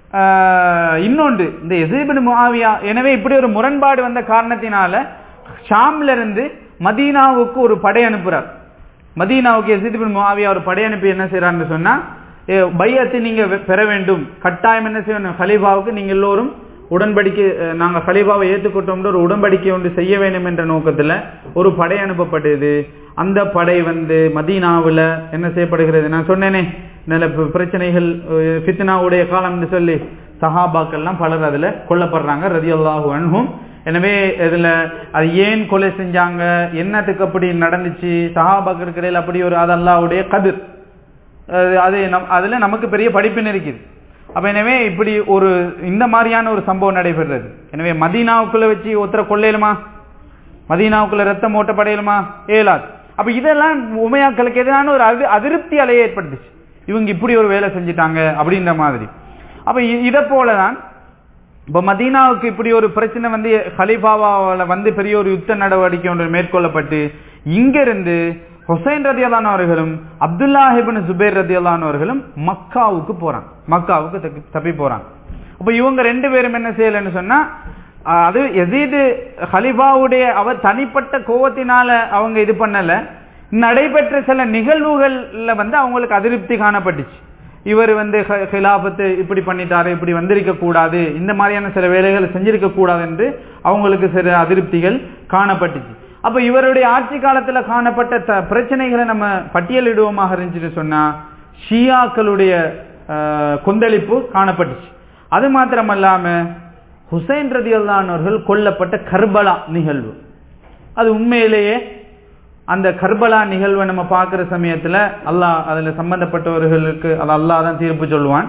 ஆஹ், இன்னொன்று இந்த எசீபின் முஆவியா எனவே இப்படி ஒரு முரண்பாடு வந்த காரணத்தினால ஷாம்ல இருந்து மதீனாவுக்கு ஒரு படை அனுப்புறார் மதீனாவுக்கு எசீபின் முஆவியா ஒரு படை அனுப்பி என்ன செய்யறாருன்னு சொன்னா "ஏ, பையத்தை நீங்க வெ- பெற வேண்டும் கட்டாயம் என்ன செய்யணும் ஹலீஃபாவுக்கு நீங்க எல்லோரும் உடன்படிக்கை அஹ், நாங்க ஹலீஃபாவை ஏற்றுக்கொண்டோம்னு ஒரு உடன்படிக்கை ஒன்று செய்ய வேண்டும் என்ற நோக்கத்துல ஒரு படை அனுப்பப்பட்டது அந்த படை வந்து மதீனாவுல என்ன செய்யப்படுகிறது நான் சொன்னேனே நல்ல பி- பிரச்சனைகள் அஹ், ஃபித்னாவுடைய காலம் என்று சொல்லி சஹாபாக்கள்லாம் பலர் அதுல கொல்லப்படுறாங்க ரதியல்லாஹு அன்ஹும் எனவே இதுல அது ஏன் கொலை செஞ்சாங்க என்னத்துக்கு அப்படி நடந்துச்சு சஹாபாக்களுக்கு இடையில அப்படி ஒரு அது அல்லாஹ்வுடைய கதிர் அது அது நம் அதுல நமக்கு பெரிய படிப்பின் இருக்குது அப்ப எனவே இப்படி ஒரு இந்த மாதிரியான ஒரு சம்பவம் நடைபெறுறது எனவே மதீனாவுக்குள்ள வச்சு ஒருத்தர கொள்ளையிலுமா மதீனாவுக்குள்ள ரத்தம் ஓட்டப்படையலுமா ஏலாது அப்ப இதெல்லாம் உமையாக்களுக்கு எதிரான ஒரு அதி அதிருப்தி அலையை ஏற்படுத்துச்சு இவங்க இப்படி ஒரு வேலை செஞ்சுட்டாங்க அப்படின்ற மாதிரி அப்ப இ- இதை போலதான் இப்ப மதீனாவுக்கு இப்படி ஒரு பிரச்சனை வந்து ஹலிஃபாவால வந்து பெரிய ஒரு யுத்த நடவடிக்கை ஒன்று மேற்கொள்ளப்பட்டு இங்கிருந்து ஹுசைன் ரதியலான் அவர்களும் அப்துல்லாஹிபின் ஜுபேர் ரதியலான் அவர்களும் மக்காவுக்கு போறாங்க மக்காவுக்கு தப்பி- தப்பி போறாங்க அப்ப இவங்க ரெண்டு பேரும் என்ன செய்யலன்னு சொன்னா ஆஹ், அது எசீது ஹலிஃபாவுடைய அவர் தனிப்பட்ட கோவத்தினால அவங்க இது பண்ணல நடைபெற்ற சில நிகழ்வுகள்ல வந்து அவங்களுக்கு அதிருப்தி காணப்பட்டுச்சு இவர் வந்து ஹ- ஹிலாபத்து இப்படி பண்ணிட்டாரு இப்படி வந்திருக்க கூடாது இந்த மாதிரியான சில வேலைகளை செஞ்சிருக்க கூடாது என்று அவங்களுக்கு சில அதிருப்திகள் காணப்பட்டுச்சு அப்ப இவருடைய ஆட்சி காலத்துல காணப்பட்ட த- பிரச்சனைகளை நம்ம பட்டியலிடுவோமாக இருந்துச்சுன்னு சொன்னா ஷியாக்களுடைய ஆஹ், கொந்தளிப்பு காணப்பட்டுச்சு அது மாத்திரமல்லாம ஹுசைன் ரதியல்லானவர்கள் கொல்லப்பட்ட கர்பலா நிகழ்வு அது உண்மையிலேயே அந்த கர்பலா நிகழ்வை நம்ம பார்க்குற சமயத்துல அல்லாஹ் அதுல சம்பந்தப்பட்டவர்களுக்கு அது அல்லாஹ் தான் தீர்ப்பு சொல்லுவான்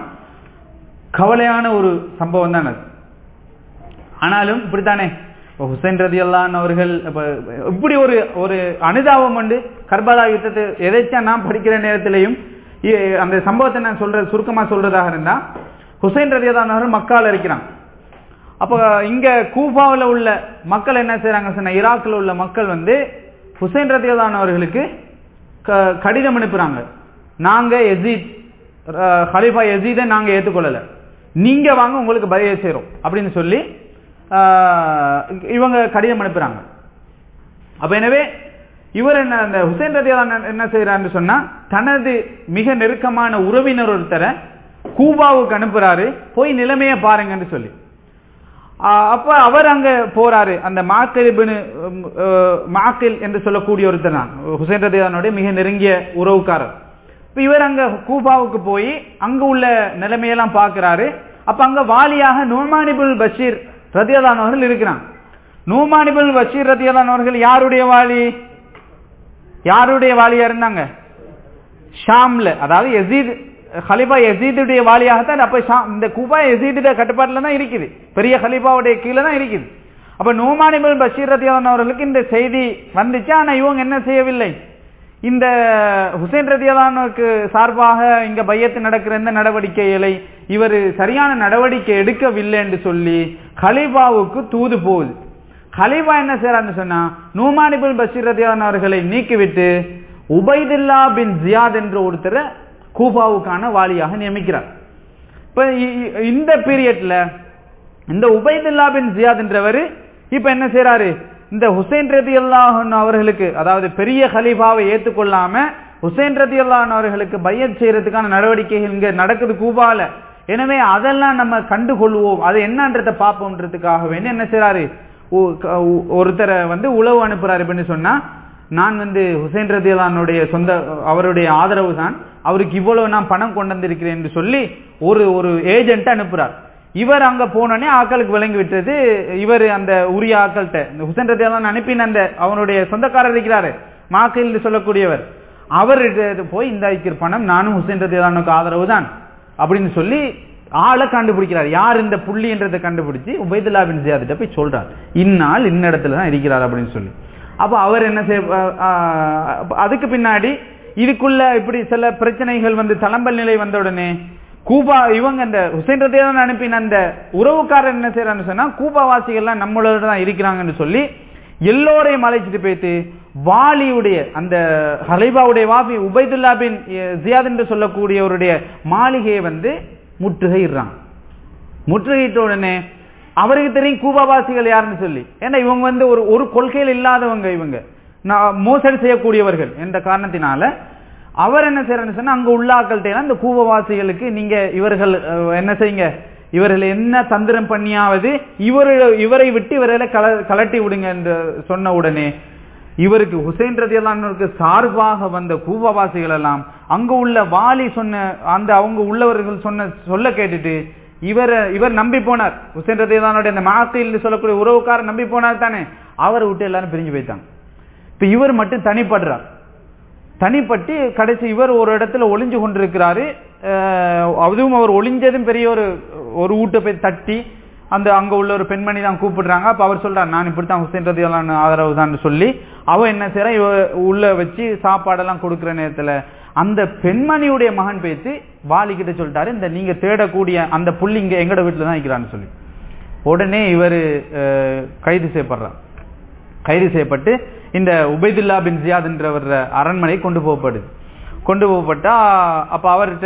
கவலையான ஒரு சம்பவம் தான் அது ஆனாலும் இப்படித்தானே இப்ப ஹுசைன் ரதி அவர்கள் இப்ப இப்படி ஒரு ஒரு அனுதாபம் உண்டு கர்பலா யுத்தத்தை எதைச்சா நான் படிக்கிற நேரத்திலையும் இ- அந்த சம்பவத்தை நான் சொல்றது சுருக்கமா சொல்றதாக இருந்தா ஹுசைன் ரதி அவர்கள் மக்கால இருக்கிறான் அப்ப இங்க கூஃபாவில் உள்ள மக்கள் என்ன செய்றாங்க சொன்ன ஈராக்ல உள்ள மக்கள் வந்து ஹுசைன் ரதியல்லான் அவர்களுக்கு க- கடிதம் அனுப்புறாங்க நாங்க எசீத் அஹ், ஹலீஃபா எசீதை நாங்க ஏத்துக்கொள்ளல நீங்க வாங்க உங்களுக்கு பய செய்றோம் அப்படின்னு சொல்லி ஆஹ், இவங்க கடிதம் அனுப்புறாங்க அப்ப எனவே இவர் என்ன அந்த ஹுசைன் ரதியல்லான் என்ன செய்யறாருன்னு சொன்னா தனது மிக நெருக்கமான உறவினர் ஒருத்தரை கூபாவுக்கு அனுப்புறாரு போய் நிலைமையை பாருங்கன்னு சொல்லி ஆஹ் அப்ப அவர் அங்க போறாரு அந்த மாக்கில் மாக்கில் என்று சொல்லக்கூடிய ஒருத்தர் தான் ஹுசைன் ரதியானுடைய மிக நெருங்கிய உறவுக்காரர் இப்ப இவர் அங்க கூபாவுக்கு போய் அங்க உள்ள நிலைமையெல்லாம் பார்க்கிறாரு அப்ப அங்க வாலியாக நூமானிபுல் பஷீர் ரதியலான் அவர்கள் இருக்கிறாங்க நூமானிபுல் பஷீர் ரதியலான் அவர்கள் யாருடைய வாலி யாருடைய வாலியா இருந்தாங்க ஷாம்ல அதாவது எசீத் ஹலிஃபா எசீதுடைய வாலியாகத்தான் அப்ப ஷாம் இந்த குபா எசீதுடைய கட்டுப்பாட்டுல தான் இருக்குது பெரிய ஹலிஃபாவுடைய கீழே தான் இருக்குது அப்ப நோமானிபல் பஷீர் ரதியான் அவர்களுக்கு இந்த செய்தி வந்துச்சு ஆனா இவங்க என்ன செய்யவில்லை இந்த ஹுசைன் ரதியலானுக்கு சார்பாக இங்க பையத்து நடக்கிற இந்த நடவடிக்கைகளை இவர் சரியான நடவடிக்கை எடுக்கவில்லை என்று சொல்லி ஹலிஃபாவுக்கு தூது போகுது ஹலீஃபா என்ன செய்யறான்னு சொன்னா நூமானிபுல் பஷீர் ரதியான் அவர்களை நீக்கிவிட்டு உபைதுல்லா பின் ஜியாத் என்ற ஒருத்தரை கூபாவுக்கான வாலியாக நியமிக்கிறார் இப்ப இ- இ- இந்த பீரியட்ல இந்த உபைதுல்லா பின் ஜியாத் என்றவர் இப்ப என்ன செய்யறாரு இந்த ஹுசைன் ரதி அவர்களுக்கு அதாவது பெரிய ஹலீஃபாவை ஏத்துக்கொள்ளாம ஹுசைன் ரதி அவர்களுக்கு பையத் செய்யறதுக்கான நடவடிக்கைகள் இங்க நடக்குது கூபால எனவே அதெல்லாம் நம்ம கண்டுகொள்வோம் அது என்னன்றதை பார்ப்போம்ன்றதுக்காக வேண்டி என்ன செய்யறாரு ஒ- க- ஒ- ஒருத்தரை வந்து உளவு அனுப்புறாரு அப்படின்னு சொன்னா நான் வந்து ஹுசைன் ரதியலானுடைய சொந்த அவருடைய ஆதரவு தான் அவருக்கு இவ்வளவு நான் பணம் கொண்டு வந்திருக்கிறேன் என்று சொல்லி ஒரு ஒரு ஏஜென்ட் அனுப்புறார் இவர் அங்க போனோடனே ஆக்களுக்கு விளங்கி விட்டது இவர் அந்த உரிய ஆக்கள்கிட்ட இந்த ஹுசைன் ரதியலான் அனுப்பின அந்த அவனுடைய சொந்தக்காரர் இருக்கிறாரு மாக்கில் என்று சொல்லக்கூடியவர் அவர் போய் இந்த ஐக்கிய பணம் நானும் ஹுசைன் ரதியலானுக்கு ஆதரவு தான் அப்படின்னு சொல்லி ஆளை கண்டுபிடிக்கிறார் யார் இந்த புள்ளின்றதை கண்டுபிடிச்சு உபைதுல்லா பின் ஜியாதிட்ட போய் சொல்றார் இந்நாள் இன்ன இடத்துல தான் இருக்கிறார் அப்படின்னு சொல்லி அப்ப அவர் என்ன செய்ய அஹ், அஹ், அதுக்கு பின்னாடி இதுக்குள்ள இப்படி சில பிரச்சனைகள் வந்து தளம்பல் நிலை வந்த உடனே கூபா இவங்க அந்த ஹுசைன் ரதியான் அனுப்பின அந்த உறவுக்காரர் என்ன செய்யறான்னு சொன்னா கூபா வாசிகள்லாம் நம்மளோட தான் இருக்கிறாங்கன்னு சொல்லி எல்லோரையும் அழைச்சிட்டு போயிட்டு வாலியுடைய அந்த ஹலைபாவுடைய வாபி உபைதுல்லா பின் அஹ், ஜியாத் என்று சொல்லக்கூடியவருடைய மாளிகையை வந்து முற்றுகையிடுறாங்க முற்றுகையிட்ட உடனே அவருக்கு தெரியும் கூபாவாசிகள் யாருன்னு சொல்லி ஏன்னா இவங்க வந்து ஒரு ஒரு கொள்கையில் இல்லாதவங்க இவங்க நான் மோசடி செய்யக்கூடியவர்கள் என்ற காரணத்தினால அவர் என்ன செய்யறன்னு சொன்னா அங்க உள்ள ஆக்கள்கிட்ட இந்த கூபவாசிகளுக்கு நீங்க இவர்கள் அஹ், என்ன செய்யுங்க இவர்கள் என்ன தந்திரம் பண்ணியாவது இவர் இவரை விட்டு இவர்களை கல கலட்டி விடுங்க என்று சொன்ன உடனே இவருக்கு ஹுசைன் ரதியல்லானுக்கு சார்பாக வந்த கூபவாசிகள் எல்லாம் அங்க உள்ள வாலி சொன்ன அந்த அவங்க உள்ளவர்கள் சொன்ன சொல்ல கேட்டுட்டு இவர் இவர் நம்பி போனார் ஹுசைன் ரதியல்லானுடைய அந்த மாத்தில் சொல்லக்கூடிய உறவுக்காரர் நம்பி போனார் தானே அவரை விட்டு எல்லாரும் பிரிஞ்சு போயிட்டாங்க இப்ப இவர் மட்டும் தனிப்படுறார் தனிப்பட்டு கடைசி இவர் ஒரு இடத்துல ஒளிஞ்சு கொண்டிருக்கிறாரு அஹ் அதுவும் அவர் ஒளிஞ்சதும் பெரிய ஒரு ஒரு ஊட்ட போய் தட்டி அந்த அங்க உள்ள ஒரு பெண்மணி தான் கூப்பிடுறாங்க அப்ப அவர் சொல்றார் நான் இப்படித்தான் ஹுசைன் ரதியல்லான் ஆதரவு தான் சொல்லி அவ என்ன செய்யறா இவ உள்ள வச்சு சாப்பாடெல்லாம் கொடுக்கிற நேரத்துல அந்த பெண்மணியுடைய மகன் பேசி வாலி கிட்ட சொல்லிட்டாரு இந்த நீங்க தேடக்கூடிய அந்த புள்ளி இங்க எங்கட வீட்டுல தான் இருக்கிறான்னு சொல்லி உடனே இவர் கைது செய்யப்படுறார் கைது செய்யப்பட்டு இந்த உபைதுல்லா பின் ஜியாத் என்றவர் அரண்மனை கொண்டு போகப்படுது கொண்டு போகப்பட்டா அப்ப அவர்கிட்ட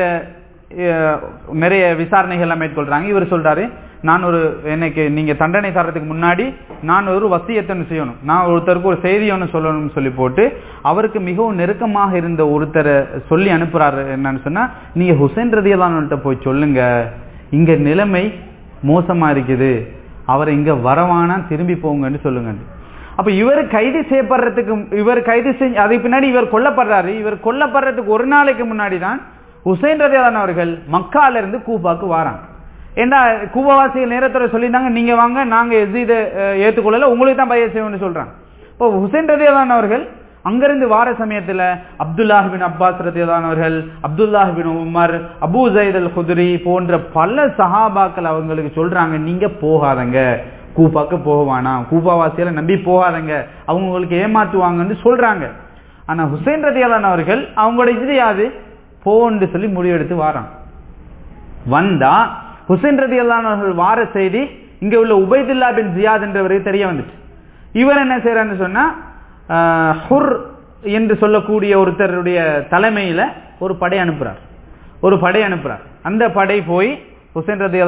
அஹ், நிறைய விசாரணைகள் எல்லாம் மேற்கொள்றாங்க இவர் சொல்றாரு நான் ஒரு எனக்கு நீங்க தண்டனை தர்றதுக்கு முன்னாடி நான் ஒரு வசியத்தை ஒண்ணு செய்யணும் நான் ஒருத்தருக்கு ஒரு செய்தி ஒன்று சொல்லணும்னு சொல்லி போட்டு அவருக்கு மிகவும் நெருக்கமாக இருந்த ஒருத்தரை சொல்லி அனுப்புறாரு என்னன்னு சொன்னா நீங்க ஹுசைன் ரதியலான்கிட்ட போய் சொல்லுங்க இங்க நிலைமை மோசமா இருக்குது அவரை இங்க வரவானா திரும்பி போங்கன்னு சொல்லுங்க அப்ப இவர் கைது செய்யப்படுறதுக்கு இவர் கைது செஞ்சு அதுக்கு பின்னாடி இவர் கொல்லப்படுறாரு இவர் கொல்லப்படுறதுக்கு ஒரு நாளைக்கு முன்னாடி தான் ஹுசைன் ரதியான் அவர்கள் மக்கால இருந்து கூபாக்கு வாராங்க ஏண்டா கூபாவாசிகள் நேரத்தோட சொல்லியிருந்தாங்க நீங்க வாங்க நாங்க எஸ்இதை ஏத்துக்கொள்ளல உங்களுக்கு தான் பைய செய்வோம்னு சொல்றாங்க இப்போ ஹுசைன் ரதியான் அவர்கள் அங்கிருந்து வார சமயத்துல அப்துல்லாஹ் பின் அப்பாஸ் ரதியான் அவர்கள் அப்துல்லாஹ் பின் உமர் அபூ ஜைத் அல் குதிரி போன்ற பல சஹாபாக்கள் அவங்களுக்கு சொல்றாங்க நீங்க போகாதங்க கூப்பாக்கு போகவானா கூப்பாவாசியில நம்பி போகாதங்க அவங்க உங்களுக்கு ஏமாத்துவாங்கன்னு சொல்றாங்க ஆனா ஹுசைன் ரதியான் அவர்கள் அவங்களோட இது யாது போன்னு சொல்லி முடிவெடுத்து வாரான் வந்தா ஹுசைன் ரதி அவர்கள் வார செய்தி இங்க உள்ள உபைதுல்லா பின் ஜியாத் என்றவருக்கு தெரிய வந்துச்சு இவர் என்ன செய்யறான்னு சொன்னா ஆஹ், ஹுர் என்று சொல்லக்கூடிய ஒருத்தருடைய தலைமையில ஒரு படை அனுப்புறார் ஒரு படை அனுப்புறார் அந்த படை போய் ஹுசைன் ரதி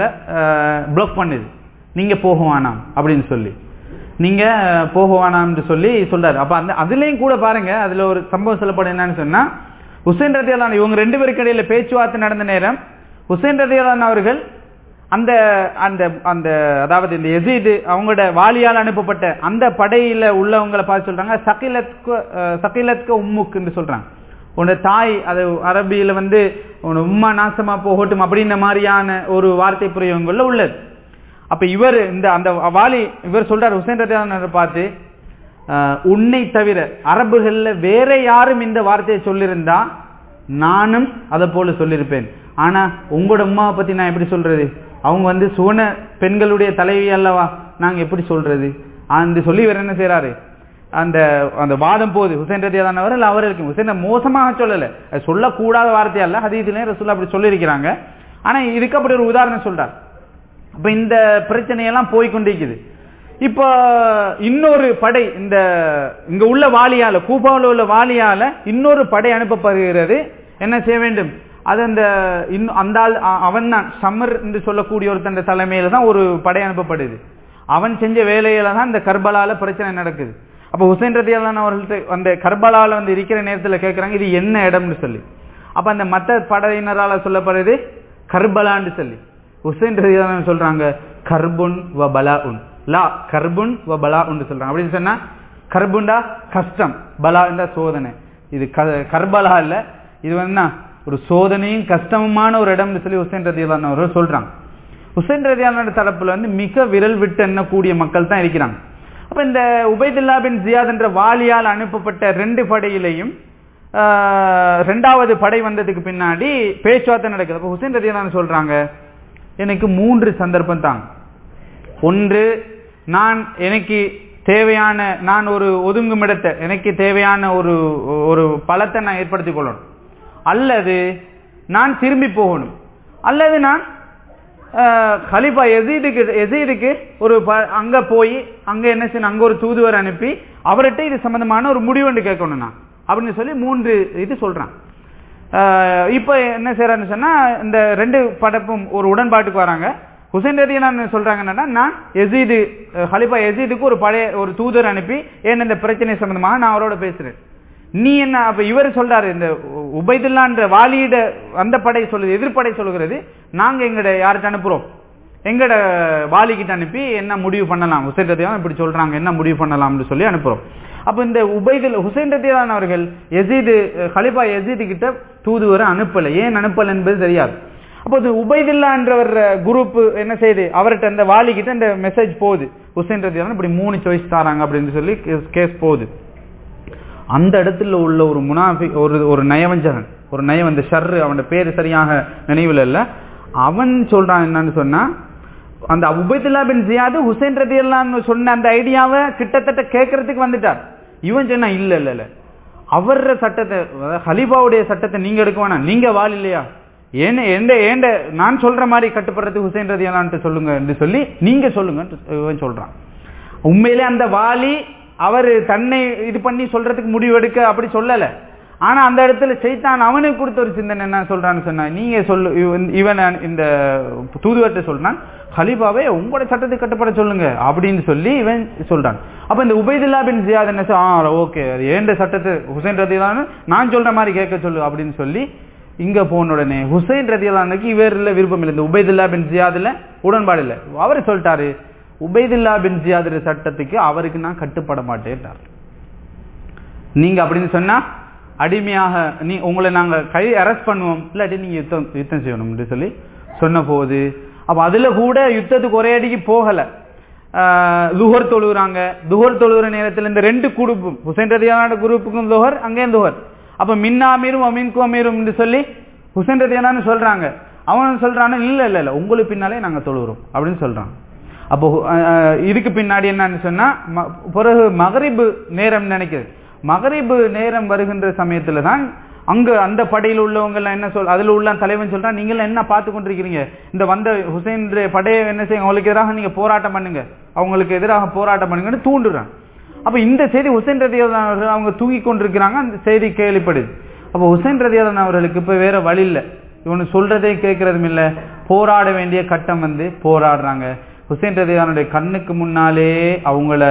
பிளாக் பண்ணுது நீங்க போக வேணாம் அப்படின்னு சொல்லி நீங்க போக வேணாம்னு சொல்லி சொல்றாரு அப்ப அந்த அதுலயும் கூட பாருங்க அதுல ஒரு சம்பவம் சொல்லப்படும் என்னன்னு சொன்னா ஹுசைன் ரதியலான் இவங்க ரெண்டு பேருக்கு இடையில பேச்சுவார்த்தை நடந்த நேரம் ஹுசைன் ரதியலான் அவர்கள் அந்த அந்த அந்த அதாவது இந்த எசீது அவங்களோட வாலியால் அனுப்பப்பட்ட அந்த படையில உள்ளவங்களை பார்த்து சொல்றாங்க சகிலத்கு அஹ், சகிலத்க உம்முக்குன்னு சொல்றாங்க உன்னோட தாய் அது அரபியில வந்து உன்னோட உம்மா நாசமா போகட்டும் அப்படின்ற மாதிரியான ஒரு வார்த்தை பிரயோகங்கள்ல உள்ளது அப்ப இவர் இந்த அந்த வாலி இவர் சொல்றார் ஹுசைன் ரதியான் பார்த்து ஆஹ், உன்னை தவிர அரபுகள்ல வேற யாரும் இந்த வார்த்தையை சொல்லியிருந்தா நானும் அதை போல சொல்லியிருப்பேன் ஆனா உங்களோட அம்மாவை பத்தி நான் எப்படி சொல்றது அவங்க வந்து சுவன பெண்களுடைய தலைவி அல்லவா நாங்க எப்படி சொல்றது அந்த சொல்லி இவர் என்ன செய்யறாரு அந்த அந்த வாதம் போது ஹுசைன் ரதியாதான் அவர் அவருக்கு ஹுசைன் மோசமாக சொல்லல அது சொல்லக்கூடாத வார்த்தை அல்ல ஹதீதிலே ரசூல்லா அப்படி சொல்லியிருக்கிறாங்க ஆனா இதுக்கு அப்படி ஒரு உதாரணம் சொல்றார் அப்ப இந்த பிரச்சனையெல்லாம் போய் கொண்டிருக்குது இப்போ இன்னொரு படை இந்த இங்க உள்ள வாலியால கூபாவில் உள்ள வாலியால இன்னொரு படை அனுப்பப்படுகிறது என்ன செய்ய வேண்டும் அது அந்த இன்னும் அந்த ஆள் அவன் தான் சமர் என்று சொல்லக்கூடிய ஒருத்தன் தலைமையில தான் ஒரு படை அனுப்பப்படுது அவன் செஞ்ச வேலையில தான் இந்த கர்பலால பிரச்சனை நடக்குது அப்ப ஹுசைன் ரதியாலான் அவர்கள்ட்ட அந்த கர்பலால வந்து இருக்கிற நேரத்துல கேட்கறாங்க இது என்ன இடம்னு சொல்லி அப்ப அந்த மத்த படையினரால சொல்லப்படுது கர்பலான்னு சொல்லி ஹுசைன் ரதியாலான் சொல்றாங்க கர்புன் வ பலா உன் லா கர்புன் வ பலா உன் சொல்றாங்க அப்படின்னு சொன்னா கர்புண்டா கஷ்டம் பலா என்றா சோதனை இது க- கர்பலா இல்ல இது வந்து என்ன? ஒரு சோதனையும் கஷ்டமுமான ஒரு இடம்னு சொல்லி ஹுசைன் ரதியாலான் அவர்கள் சொல்றாங்க ஹுசைன் ரதியானோட தரப்புல வந்து மிக விரல் விட்டு எண்ணக்கூடிய மக்கள் தான் இருக்கிறாங்க அப்ப இந்த உபைதுல்லா பின் ஜியாத் என்ற வாலியால் அனுப்பப்பட்ட ரெண்டு படையிலையும் ஆஹ், ரெண்டாவது படை வந்ததுக்கு பின்னாடி பேச்சுவார்த்தை நடக்குது அப்ப ஹுசைன் ரதியான் சொல்றாங்க எனக்கு மூன்று சந்தர்ப்பம் தாங்க ஒன்று நான் எனக்கு தேவையான நான் ஒரு ஒதுங்குமிடத்தை எனக்கு தேவையான ஒரு ஒரு பலத்தை நான் ஏற்படுத்திக் கொள்ளணும் அல்லது நான் திரும்பி போகணும் அல்லது நான் ஹலிஃபா எசீதுக்கு எசீதுக்கு ஒரு அங்க போய் அங்க என்ன செய்யணும் அங்க ஒரு தூதுவர் அனுப்பி அவர்கிட்ட இது சம்பந்தமான ஒரு முடிவு கேட்கணும் நான் அப்படின்னு சொல்லி மூன்று இது சொல்றான் இப்ப என்ன செய்யறான்னு சொன்னா இந்த ரெண்டு படப்பும் ஒரு உடன்பாட்டுக்கு வராங்க ஹுசைன் ரதி என்ன சொல்றாங்க என்னன்னா நான் எசீது ஹலிஃபா எசீதுக்கு ஒரு பழைய ஒரு தூதர் அனுப்பி ஏன் இந்த பிரச்சனை சம்பந்தமாக நான் அவரோட பேசுறேன் நீ என்ன அப்ப இவர் சொல்றாரு இந்த உபைதுல்லான்ற வாலியிட அந்த படை சொல்லுது எதிர்ப்படை சொல்லுகிறது நாங்க எங்கட யார்கிட்ட அனுப்புறோம் எங்கட வாலிகிட்ட அனுப்பி என்ன முடிவு பண்ணலாம் ஹுசைன் ரத்தியான் இப்படி சொல்றாங்க என்ன முடிவு பண்ணலாம்னு சொல்லி அனுப்புறோம் அப்ப இந்த உபைதில் ஹுசைன் ரத்தியான் அவர்கள் எசீது ஹலிஃபா எசீது கிட்ட தூதுவரை அனுப்பல ஏன் அனுப்பல என்பது தெரியாது அப்போது உபைதில்லான்றவர் குரூப் என்ன செய்யுது அவர்கிட்ட அந்த வாலிகிட்ட இந்த மெசேஜ் போகுது ஹுசைன் ரத்தியான் இப்படி மூணு சாய்ஸ் தராங்க அப்படின்னு சொல்லி கேஸ் போகுது அந்த இடத்துல உள்ள ஒரு முனாஃபி ஒரு ஒரு நயவஞ்சகன் ஒரு நயவந்த ஷர்ரு அவனோட பேர் சரியாக நினைவில் இல்ல அவன் சொல்றான் என்னன்னு சொன்னா அந்த உபைதுல்லா பின் ஜியாது ஹுசைன் ரதி சொன்ன அந்த ஐடியாவை கிட்டத்தட்ட கேட்கறதுக்கு வந்துட்டார் இவன் சொன்னா இல்ல இல்ல இல்ல அவர சட்டத்தை ஹலிபாவுடைய சட்டத்தை நீங்க எடுக்க வேணாம் நீங்க வாழ் இல்லையா ஏன ஏண்ட ஏண்ட நான் சொல்ற மாதிரி கட்டுப்படுறது ஹுசைன் ரதியலான்ட்டு சொல்லுங்க என்று சொல்லி நீங்க சொல்லுங்க இவன் சொல்றான் உண்மையிலே அந்த வாலி அவர் தன்னை இது பண்ணி சொல்றதுக்கு முடிவெடுக்க அப்படி சொல்லல ஆனா அந்த இடத்துல செய்தான் அவனுக்கு கொடுத்த ஒரு சிந்தனை என்ன சொல்றான்னு சொன்னா நீங்க சொல்லு இவன் இந்த தூதுவர்கிட்ட சொல்றான் ஹலிபாவே உங்களோட சட்டத்தை கட்டுப்பட சொல்லுங்க அப்படின்னு சொல்லி இவன் சொல்றான் அப்ப இந்த உபைதுல்லா பின் ஜியாத் என்ன ஓகே ஏண்ட சட்டத்தை ஹுசைன் ரதியலான்னு நான் சொல்ற மாதிரி கேட்க சொல்லு அப்படின்னு சொல்லி இங்க போன உடனே ஹுசைன் ரதியலானுக்கு இவர் இல்ல விருப்பம் இல்லை இந்த உபைதுல்லா பின் ஜியாதுல உடன்பாடு இல்லை அவர் சொல்லிட்டாரு உபைதுல்லா பின் ஜியாது சட்டத்துக்கு அவருக்கு நான் கட்டுப்பட மாட்டேன்ட்டார் நீங்க அப்படின்னு சொன்னா அடிமையாக நீ உங்களை நாங்க கை அரெஸ்ட் பண்ணுவோம் இல்லாட்டி நீங்க யுத்தம் யுத்தம் செய்யணும் சொல்லி சொன்ன போது அப்ப அதுல கூட யுத்தத்துக்கு ஒரே அடிக்கு போகல துஹர் தொழுகிறாங்க துஹர் தொழுகிற நேரத்தில் இந்த ரெண்டு குரூப்பும் ஹுசைன் ரதியான குரூப்புக்கும் துஹர் அங்கேயும் துஹர் அப்ப மின்னா அமீரும் அமீன்கு அமீரும் சொல்லி ஹுசைன் ரதியானு சொல்றாங்க அவன் சொல்றான் இல்ல இல்ல இல்ல உங்களுக்கு பின்னாலே நாங்க தொழுகிறோம் அப்படின்னு சொல்றான் அப்போ இதுக்கு பின்னாடி என்னன்னு சொன்னா பிறகு மகரிபு நேரம் நினைக்கிறது மகரிபு நேரம் வருகின்ற சமயத்துல தான் அங்க அந்த படையில் உள்ளவங்க எல்லாம் என்ன சொல் அதுல உள்ள தலைவன் சொல்றான் நீங்க எல்லாம் என்ன பார்த்து கொண்டிருக்கிறீங்க இந்த வந்த ஹுசைன் படையை என்ன செய்ய அவங்களுக்கு எதிராக நீங்க போராட்டம் பண்ணுங்க அவங்களுக்கு எதிராக போராட்டம் பண்ணுங்கன்னு தூண்டுறான் அப்ப இந்த செய்தி ஹுசைன் ரதியாதன் அவர்கள் அவங்க தூங்கி கொண்டிருக்கிறாங்க அந்த செய்தி கேள்விப்படுது அப்ப ஹுசைன் ரதியாதன் அவர்களுக்கு இப்ப வேற வழி இல்லை இவனு சொல்றதே கேட்கறதும் இல்ல போராட வேண்டிய கட்டம் வந்து போராடுறாங்க ஹுசைன் ரதியானுடைய கண்ணுக்கு முன்னாலே அவங்கள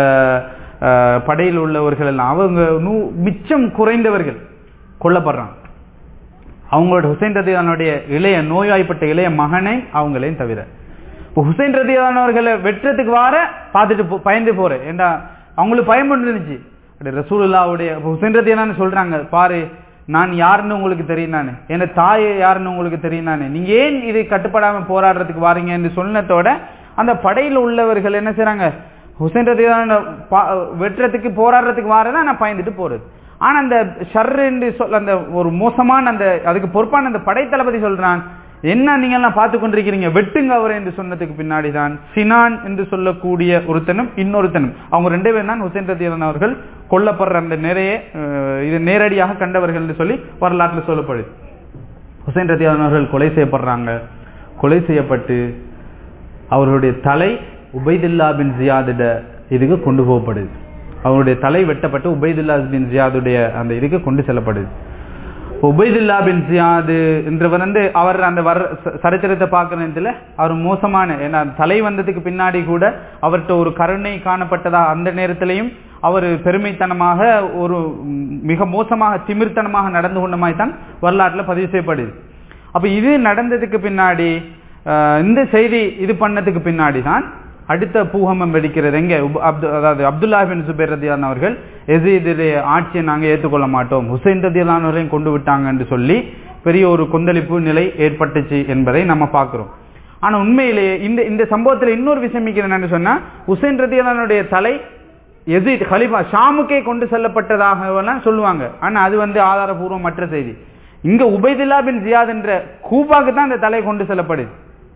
படையில் உள்ளவர்கள் எல்லாம் அவங்க மிச்சம் குறைந்தவர்கள் கொல்லப்படுறாங்க அவங்களோட ஹுசைன் ரதியானுடைய இளைய நோய்வாய்ப்பட்ட இளைய மகனை அவங்களையும் தவிர ஹுசைன் ரதியானவர்களை வெற்றத்துக்கு வார பார்த்துட்டு பயந்து போறேன் ஏண்டா அவங்களுக்கு பயம் இருந்துச்சு ரசூலுல்லாவுடைய ஹுசைன் ரதியானு சொல்றாங்க பாரு நான் யாருன்னு உங்களுக்கு தெரியும் நானு என் தாய் யாருன்னு உங்களுக்கு தெரியும் நானு நீங்க ஏன் இதை கட்டுப்படாம போராடுறதுக்கு வாரீங்க என்று சொன்னதோட அந்த படையில் உள்ளவர்கள் என்ன செய்யறாங்க ஹுசைன் ரதியான வெட்டுறதுக்கு போராடுறதுக்கு வாரதான் நான் பயந்துட்டு போறது ஆனா அந்த ஷர் என்று சொல் அந்த ஒரு மோசமான அந்த அதுக்கு பொறுப்பான அந்த படைத்தளபதி சொல்றான் என்ன நீங்க எல்லாம் பார்த்து கொண்டிருக்கிறீங்க வெட்டுங்க அவரை என்று சொன்னதுக்கு பின்னாடி தான் சினான் என்று சொல்லக்கூடிய ஒருத்தனும் இன்னொருத்தனும் அவங்க ரெண்டு பேரும் தான் ஹுசைன் ரத்தியன் அவர்கள் கொல்லப்படுற அந்த நிறைய இது நேரடியாக கண்டவர்கள் என்று சொல்லி வரலாற்றில் சொல்லப்படுது ஹுசைன் ரத்தியன் அவர்கள் கொலை செய்யப்படுறாங்க கொலை செய்யப்பட்டு அவர்களுடைய தலை உபைதுல்லா பின் ஜியாதிட இதுக்கு கொண்டு போகப்படுது அவருடைய தலை வெட்டப்பட்டு உபைதுல்லா பின் ஜியாதுடைய அந்த இதுக்கு கொண்டு செல்லப்படுது உபைதுல்லா பின் ஜியாது என்றவர் வந்து அவர் அந்த வர சரித்திரத்தை பார்க்கிற நேரத்தில் அவர் மோசமான ஏன்னா தலை வந்ததுக்கு பின்னாடி கூட அவர்கிட்ட ஒரு கருணை காணப்பட்டதா அந்த நேரத்திலையும் அவர் பெருமைத்தனமாக ஒரு மிக மோசமாக திமிர்த்தனமாக நடந்து கொண்டமாய் தான் வரலாற்றில் பதிவு செய்யப்படுது அப்ப இது நடந்ததுக்கு பின்னாடி இந்த செய்தி இது பண்ணதுக்கு பின்னாடி தான் அடுத்த பூகம்பம் வெடிக்கிறது எங்க அதாவது அப்துல்லா பின் சுபேர் ரதியான் அவர்கள் எசீதுடைய ஆட்சியை நாங்க ஏற்றுக்கொள்ள மாட்டோம் ஹுசைன் ரதியானவர்களையும் கொண்டு விட்டாங்க என்று சொல்லி பெரிய ஒரு கொந்தளிப்பு நிலை ஏற்பட்டுச்சு என்பதை நம்ம பார்க்கிறோம் ஆனா உண்மையிலேயே இந்த இந்த சம்பவத்தில் இன்னொரு விஷயம் என்னன்னு சொன்னா ஹுசைன் ரதியானுடைய தலை எசித் ஹலிஃபா ஷாமுக்கே கொண்டு செல்லப்பட்டதாக சொல்லுவாங்க ஆனா அது வந்து ஆதாரபூர்வமற்ற செய்தி இங்க உபைதுல்லா பின் ஜியாத் என்ற கூபாக்கு தான் அந்த தலை கொண்டு செல்லப்படுது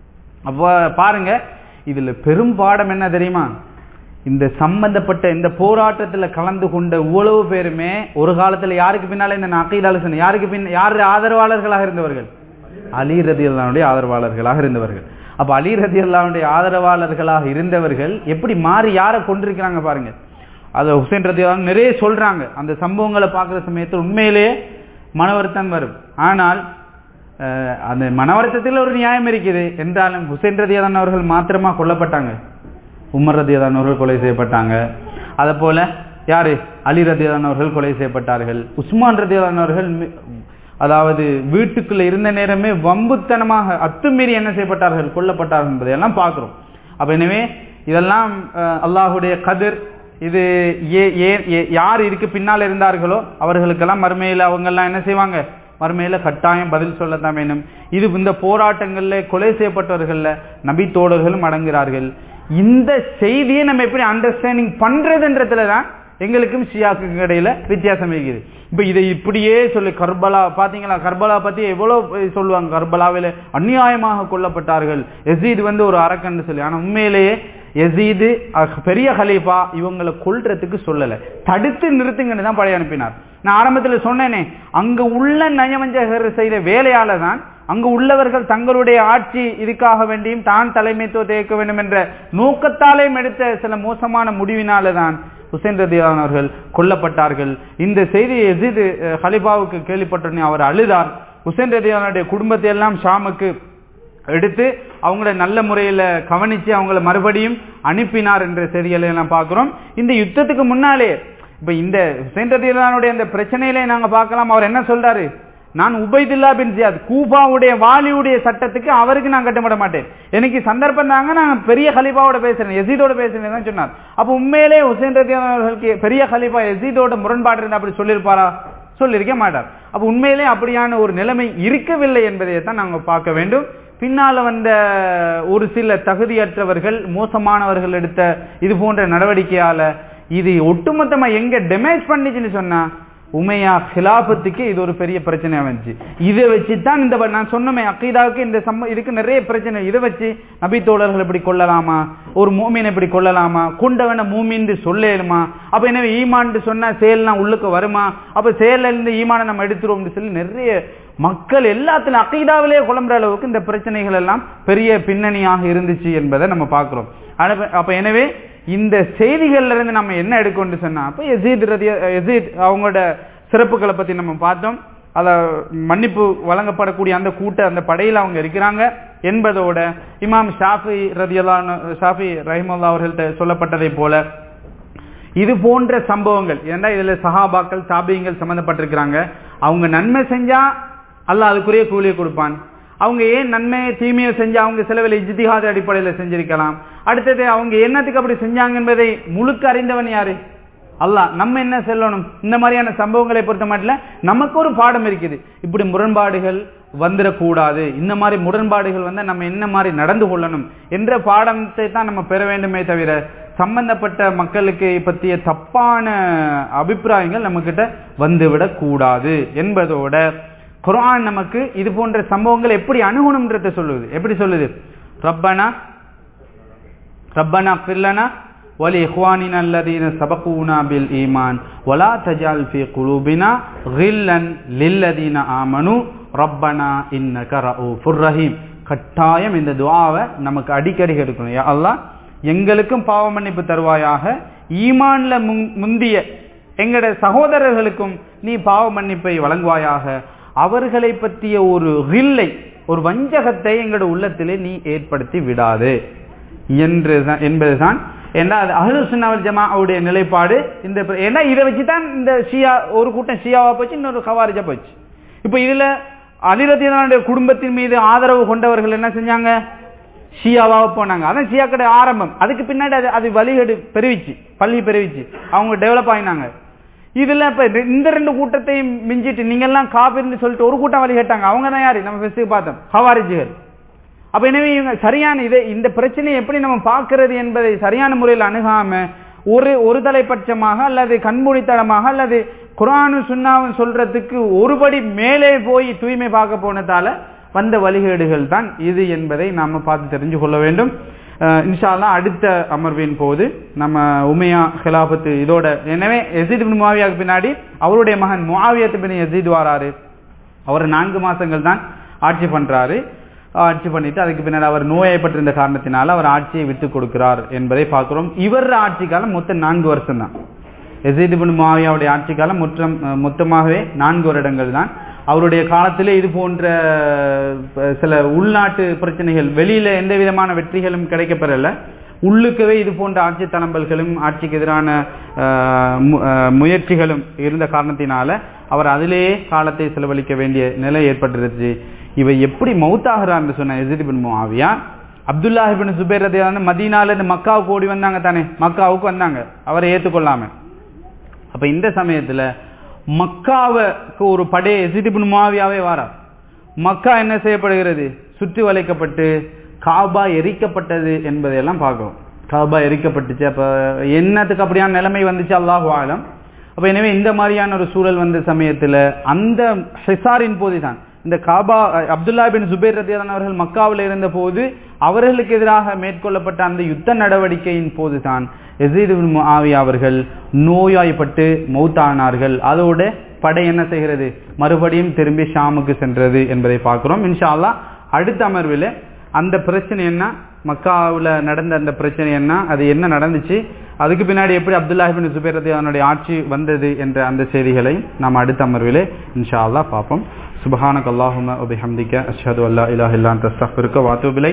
அப்போ பாருங்க இதுல பெரும் பாடம் என்ன தெரியுமா இந்த சம்பந்தப்பட்ட இந்த போராட்டத்துல கலந்து கொண்ட இவ்வளவு பேருமே ஒரு காலத்துல யாருக்கு பின்னால இந்த அக்கீதால சொன்ன யாருக்கு பின் யார் ஆதரவாளர்களாக இருந்தவர்கள் அலி ரதி அல்லாவுடைய ஆதரவாளர்களாக இருந்தவர்கள் அப்ப அலி ரதி அல்லாவுடைய ஆதரவாளர்களாக இருந்தவர்கள் எப்படி மாறி யாரை கொண்டிருக்கிறாங்க பாருங்க அது ஹுசைன் ரதி அல்லாஹ் நிறைய சொல்றாங்க அந்த சம்பவங்களை பார்க்குற சமயத்தில் உண்மையிலேயே மனவருத்தம் வரும் ஆனால் அஹ், அந்த மனவருத்தத்தில் ஒரு நியாயம் இருக்குது என்றாலும் ஹுசைன் ரதியாதான் அவர்கள் மாத்திரமா கொல்லப்பட்டாங்க உமர் ரதியாதான் அவர்கள் கொலை செய்யப்பட்டாங்க அதே போல யாரு அலி ரதியாதான் அவர்கள் கொலை செய்யப்பட்டார்கள் உஸ்மான் ரதியாதான் அவர்கள் மி- அதாவது வீட்டுக்குள்ள இருந்த நேரமே வம்புத்தனமாக அத்துமீறி என்ன செய்யப்பட்டார்கள் கொல்லப்பட்டார்கள் என்பதையெல்லாம் பார்க்கிறோம் அப்ப எனவே இதெல்லாம் அஹ், அல்லாஹுடைய கதிர் இது ஏ ஏ- ஏ- யார் இதுக்கு பின்னால் இருந்தார்களோ அவர்களுக்கெல்லாம் மறுமையில் அவங்கெல்லாம் என்ன செய்வாங்க மறுமையில கட்டாயம் பதில் சொல்லத்தான் வேணும் இது இந்த போராட்டங்கள்ல கொலை செய்யப்பட்டவர்கள்ல நபி தோழர்களும் அடங்குகிறார்கள் இந்த செய்தியை நம்ம எப்படி அண்டர்ஸ்டாண்டிங் பண்றதுன்றதுல தான் எங்களுக்கும் ஷியாக்கும் இடையில வித்தியாசம் இருக்குது இப்ப இதை இப்படியே சொல்லி கர்பலா பாத்தீங்களா கர்பலா பத்தி எவ்வளவு சொல்லுவாங்க கர்பலாவில அநியாயமாக கொல்லப்பட்டார்கள் எசீத் வந்து ஒரு அரக்கன்னு சொல்லி ஆனா உண்மையிலேயே எசீது அஹ், பெரிய ஹலீஃபா இவங்களை கொல்றதுக்கு சொல்லல தடுத்து நிறுத்துங்கன்னு தான் பழைய அனுப்பினார் நான் ஆரம்பத்துல சொன்னேனே அங்க உள்ள நயவஞ்சகர் செய்த வேலையால தான் அங்கு உள்ளவர்கள் தங்களுடைய ஆட்சி இதுக்காக வேண்டியும் தான் தலைமைத்துவத்தை ஏற்க வேண்டும் என்ற நோக்கத்தாலேயும் எடுத்த சில மோசமான முடிவினால தான் ஹுசைன் ரதியான் அவர்கள் கொல்லப்பட்டார்கள் இந்த செய்தி எசிது ஹலிஃபாவுக்கு கேள்விப்பட்டோடனே அவர் அழுதார் ஹுசைன் ரதியானுடைய குடும்பத்தை எல்லாம் ஷாமுக்கு எடுத்து அவங்கள நல்ல முறையில கவனிச்சு அவங்கள மறுபடியும் அனுப்பினார் என்ற செய்திகளை எல்லாம் பார்க்கிறோம் இந்த யுத்தத்துக்கு முன்னாலே இப்ப இந்த ஹுசைன் ரதியானுடைய அந்த பிரச்சனையிலே நாங்க பார்க்கலாம் அவர் என்ன சொல்றாரு நான் உபைதுல்லா பின் ஜியாத் கூஃபாவுடைய வாலியுடைய சட்டத்துக்கு அவருக்கு நான் கட்டப்பட மாட்டேன் எனக்கு சந்தர்ப்பம் தாங்க நான் பெரிய ஹலீஃபாவோட பேசுறேன் எசீதோட பேசுறேன் தான் சொன்னார் அப்ப உண்மையிலே ஹுசைன் ரதியான் அவர்களுக்கு பெரிய ஹலீஃபா எசீதோட முரண்பாடு இருந்தா அப்படி சொல்லியிருப்பாரா சொல்லியிருக்க மாட்டார் அப்ப உண்மையிலே அப்படியான ஒரு நிலைமை இருக்கவில்லை என்பதை தான் நாங்க பார்க்க வேண்டும் பின்னால வந்த ஒரு சில தகுதியற்றவர்கள் மோசமானவர்கள் எடுத்த இது போன்ற நடவடிக்கையால இது ஒட்டுமொத்தமா எங்க டேமேஜ் பண்ணிச்சுன்னு சொன்னா உமையா ஹிலாபத்துக்கு இது ஒரு பெரிய பிரச்சனை வந்துச்சு இதை வச்சு தான் இந்த நான் சொன்னமே அக்கீதாவுக்கு இந்த சம்ம இதுக்கு நிறைய பிரச்சனை இதை வச்சு நபி தோழர்கள் இப்படி கொள்ளலாமா ஒரு மூமின் இப்படி கொள்ளலாமா கொண்டவன மூமின்னு சொல்லேலுமா அப்ப எனவே ஈமான் சொன்னா செயல்லாம் உள்ளுக்கு வருமா அப்ப செயல்ல இருந்து ஈமானை நம்ம எடுத்துருவோம்னு சொல்லி நிறைய மக்கள் எல்லாத்துல அக்கீதாவிலே குழம்புற அளவுக்கு இந்த பிரச்சனைகள் எல்லாம் பெரிய பின்னணியாக இருந்துச்சு என்பதை நம்ம பார்க்கிறோம் அப்ப- அப்ப எனவே இந்த செய்திகள்ல இருந்து நம்ம என்ன எடுக்கணும்னு சொன்னா அப்ப எசீத் ரதிய எசீத் அவங்களோட சிறப்புகளை பத்தி நம்ம பார்த்தோம் அத மன்னிப்பு வழங்கப்படக்கூடிய அந்த கூட்ட அந்த படையில அவங்க இருக்கிறாங்க என்பதோட இமாம் ஷாஃபி ரதியல்லான் ஷாஃபி ரஹிமுல்லா அவர்கள்ட்ட சொல்லப்பட்டதை போல இது போன்ற சம்பவங்கள் ஏன்னா இதுல சஹாபாக்கள் தாபியங்கள் சம்பந்தப்பட்டிருக்கிறாங்க அவங்க நன்மை செஞ்சா அல்லாஹ் அதுக்குரிய கூலியை கொடுப்பான் அவங்க ஏன் நன்மையை தீமையை செஞ்சு அவங்க சிலவில் இஜ்திஹாத அடிப்படையில் செஞ்சிருக்கலாம் அடுத்தது அவங்க என்னத்துக்கு அப்படி செஞ்சாங்க என்பதை முழுக்க அறிந்தவன் யாரு அல்லாஹ் நம்ம என்ன சொல்லணும் இந்த மாதிரியான சம்பவங்களை பொறுத்த மட்டும் நமக்கு ஒரு பாடம் இருக்குது இப்படி முரண்பாடுகள் வந்துடக்கூடாது இந்த மாதிரி முரண்பாடுகள் வந்து நம்ம என்ன மாதிரி நடந்து கொள்ளணும் என்ற பாடத்தை தான் நம்ம பெற வேண்டுமே தவிர சம்பந்தப்பட்ட மக்களுக்கு பற்றிய தப்பான அபிப்பிராயங்கள் நம்ம கிட்ட வந்துவிடக் கூடாது என்பதோட குர்ஆன் நமக்கு இது போன்ற சம்பவங்கள் எப்படி அணுகணும்ன்றத சொல்லுது எப்படி சொல்லுது ரப்பனா ரப்பனா ஃபிர்லனா வலி இஹ்வானினா அல்லதீன சபகூனா பில் ஈமான் வலா தஜால் ஃபீ குலூபினா கில்லன் லில்லதீன ஆமனு ரப்பனா இன்னக ரഊஃபுர் ரஹீம் கட்டாயம் இந்த துஆவை நமக்கு அடிக்கடி எடுக்கணும் யா அல்லாஹ் எங்களுக்கும் பாவ மன்னிப்பு தருவாயாக ஈமான்ல முன்- முந்திய எங்கட சகோதரர்களுக்கும் நீ பாவ மன்னிப்பை வழங்குவாயாக அவர்களை பற்றிய ஒரு கில்லை ஒரு வஞ்சகத்தை எங்களோட உள்ளத்திலே நீ ஏற்படுத்தி விடாது என்று என்பதுதான் ஏன்னா அது அஹ்லு சுன்னாவல் ஜமாவுடைய நிலைப்பாடு இந்த பிர- ஏன்னா இதை வச்சு தான் இந்த ஷியா ஒரு கூட்டம் ஷியாவா போச்சு இன்னொரு ஹவாரிஜா போச்சு இப்போ இதுல அலிரத்தியனுடைய குடும்பத்தின் மீது ஆதரவு கொண்டவர்கள் என்ன செஞ்சாங்க ஷியாவாக போனாங்க அதான் ஷியாக்கடை ஆரம்பம் அதுக்கு பின்னாடி அது அது வழிகேடு பெருவிச்சு பள்ளி பெருவிச்சு அவங்க டெவலப் ஆயினாங்க இதுல இப்ப ரெ- இந்த ரெண்டு கூட்டத்தையும் மிஞ்சிட்டு நீங்க எல்லாம் காபிர்னு சொல்லிட்டு ஒரு கூட்டம் வழி கேட்டாங்க அவங்க தான் யாரு நம்ம ஃபெஸ்ட்டுக்கு பார்த்தோம் ஹவாரிஜிகள் அப்ப எனவே இவங்க சரியான இதை இந்த பிரச்சனையை எப்படி நம்ம பார்க்கிறது என்பதை சரியான முறையில் அணுகாம ஒரு ஒரு தலைப்பட்சமாக அல்லது கண்மூடித்தனமாக அல்லது குரானு சுன்னாவும் சொல்றதுக்கு ஒருபடி மேலே போய் தூய்மை பார்க்க போனதால வந்த வழிகேடுகள் தான் இது என்பதை நாம பார்த்து தெரிஞ்சு கொள்ள வேண்டும் அஹ் இன்ஷா அல்லாஹ் அடுத்த அமர்வின் போது நம்ம உமையா ஹிலாபத்து இதோட எனவே எசீத் பின் முவாவியாவுக்கு பின்னாடி அவருடைய மகன் முவாவியத்து பின் எசீத் வாராரு அவர் நான்கு மாசங்கள் தான் ஆட்சி பண்றாரு ஆட்சி பண்ணிட்டு அதுக்கு பின்னர் அவர் நோயப்பட்டிருந்த காரணத்தினால அவர் ஆட்சியை விட்டு கொடுக்கிறார் என்பதை பார்க்கிறோம் இவர் ஆட்சி காலம் மொத்தம் நான்கு வருஷம் தான் எசீத் பின் முவாவியாவுடைய ஆட்சி காலம் மொத்தம் மொத்தமாகவே நான்கு வருடங்கள் தான் அவருடைய காலத்திலே இது போன்ற அஹ், சில உள்நாட்டு பிரச்சனைகள் வெளியில எந்த விதமான வெற்றிகளும் கிடைக்கப்பெறல உள்ளுக்கவே இது போன்ற ஆட்சி தளம்பல்களும் ஆட்சிக்கு எதிரான அஹ், மு- அஹ், முயற்சிகளும் இருந்த காரணத்தினால அவர் அதிலேயே காலத்தை செலவழிக்க வேண்டிய நிலை ஏற்பட்டுருச்சு இவை எப்படி மௌத்தாகிறான்னு சொன்ன எசித் பின் முஆவியா அப்துல்லாஹ் பின் சுபேர் ரதியான மதீனால இருந்து மக்காவுக்கு ஓடி வந்தாங்க தானே மக்காவுக்கு வந்தாங்க அவரை ஏற்றுக்கொள்ளாம அப்ப இந்த சமயத்துல மக்காவுக்கு ஒரு படை எசிடிபின் மாவியாவே வாரா மக்கா என்ன செய்யப்படுகிறது சுற்றி வளைக்கப்பட்டு காபா எரிக்கப்பட்டது என்பதையெல்லாம் பார்க்கிறோம் காபா எரிக்கப்பட்டுச்சு அப்ப என்னத்துக்கு அப்படியான நிலைமை வந்துச்சு அல்லாஹ் ஆலம் அப்ப எனவே இந்த மாதிரியான ஒரு சூழல் வந்த சமயத்துல அந்த ஹிசாரின் போதுதான் இந்த காபா அஹ், அப்துல்லா பின் சுபைர் ரதியான் அவர்கள் மக்காவில் இருந்த போது அவர்களுக்கு எதிராக மேற்கொள்ளப்பட்ட அந்த யுத்த நடவடிக்கையின் போதுதான் எசீது பின் முஆவியா அவர்கள் நோயாய்ப்பட்டு மௌத்தானார்கள் அதோட படை என்ன செய்கிறது மறுபடியும் திரும்பி ஷாமுக்கு சென்றது என்பதை பார்க்கிறோம் இன்ஷா அல்லாஹ் அடுத்த அமர்வில் அந்த பிரச்சனை என்ன மக்காவுல நடந்த அந்த பிரச்சனை என்ன அது என்ன நடந்துச்சு அதுக்கு பின்னாடி எப்படி அப்துல்லாஹிபின் சுபேர் ரதியானுடைய ஆட்சி வந்தது என்ற அந்த செய்திகளை நாம் அடுத்த அமர்விலே இன்ஷா அல்லாஹ் பார்ப்போம் சுபஹானக் அல்லாஹும வபிஹம்திக அஷ்ஹது அல்லா இலாஹ இல்லா அன்த அஸ்தக்ஃபிருக்க வ அத்தூபு இலைக்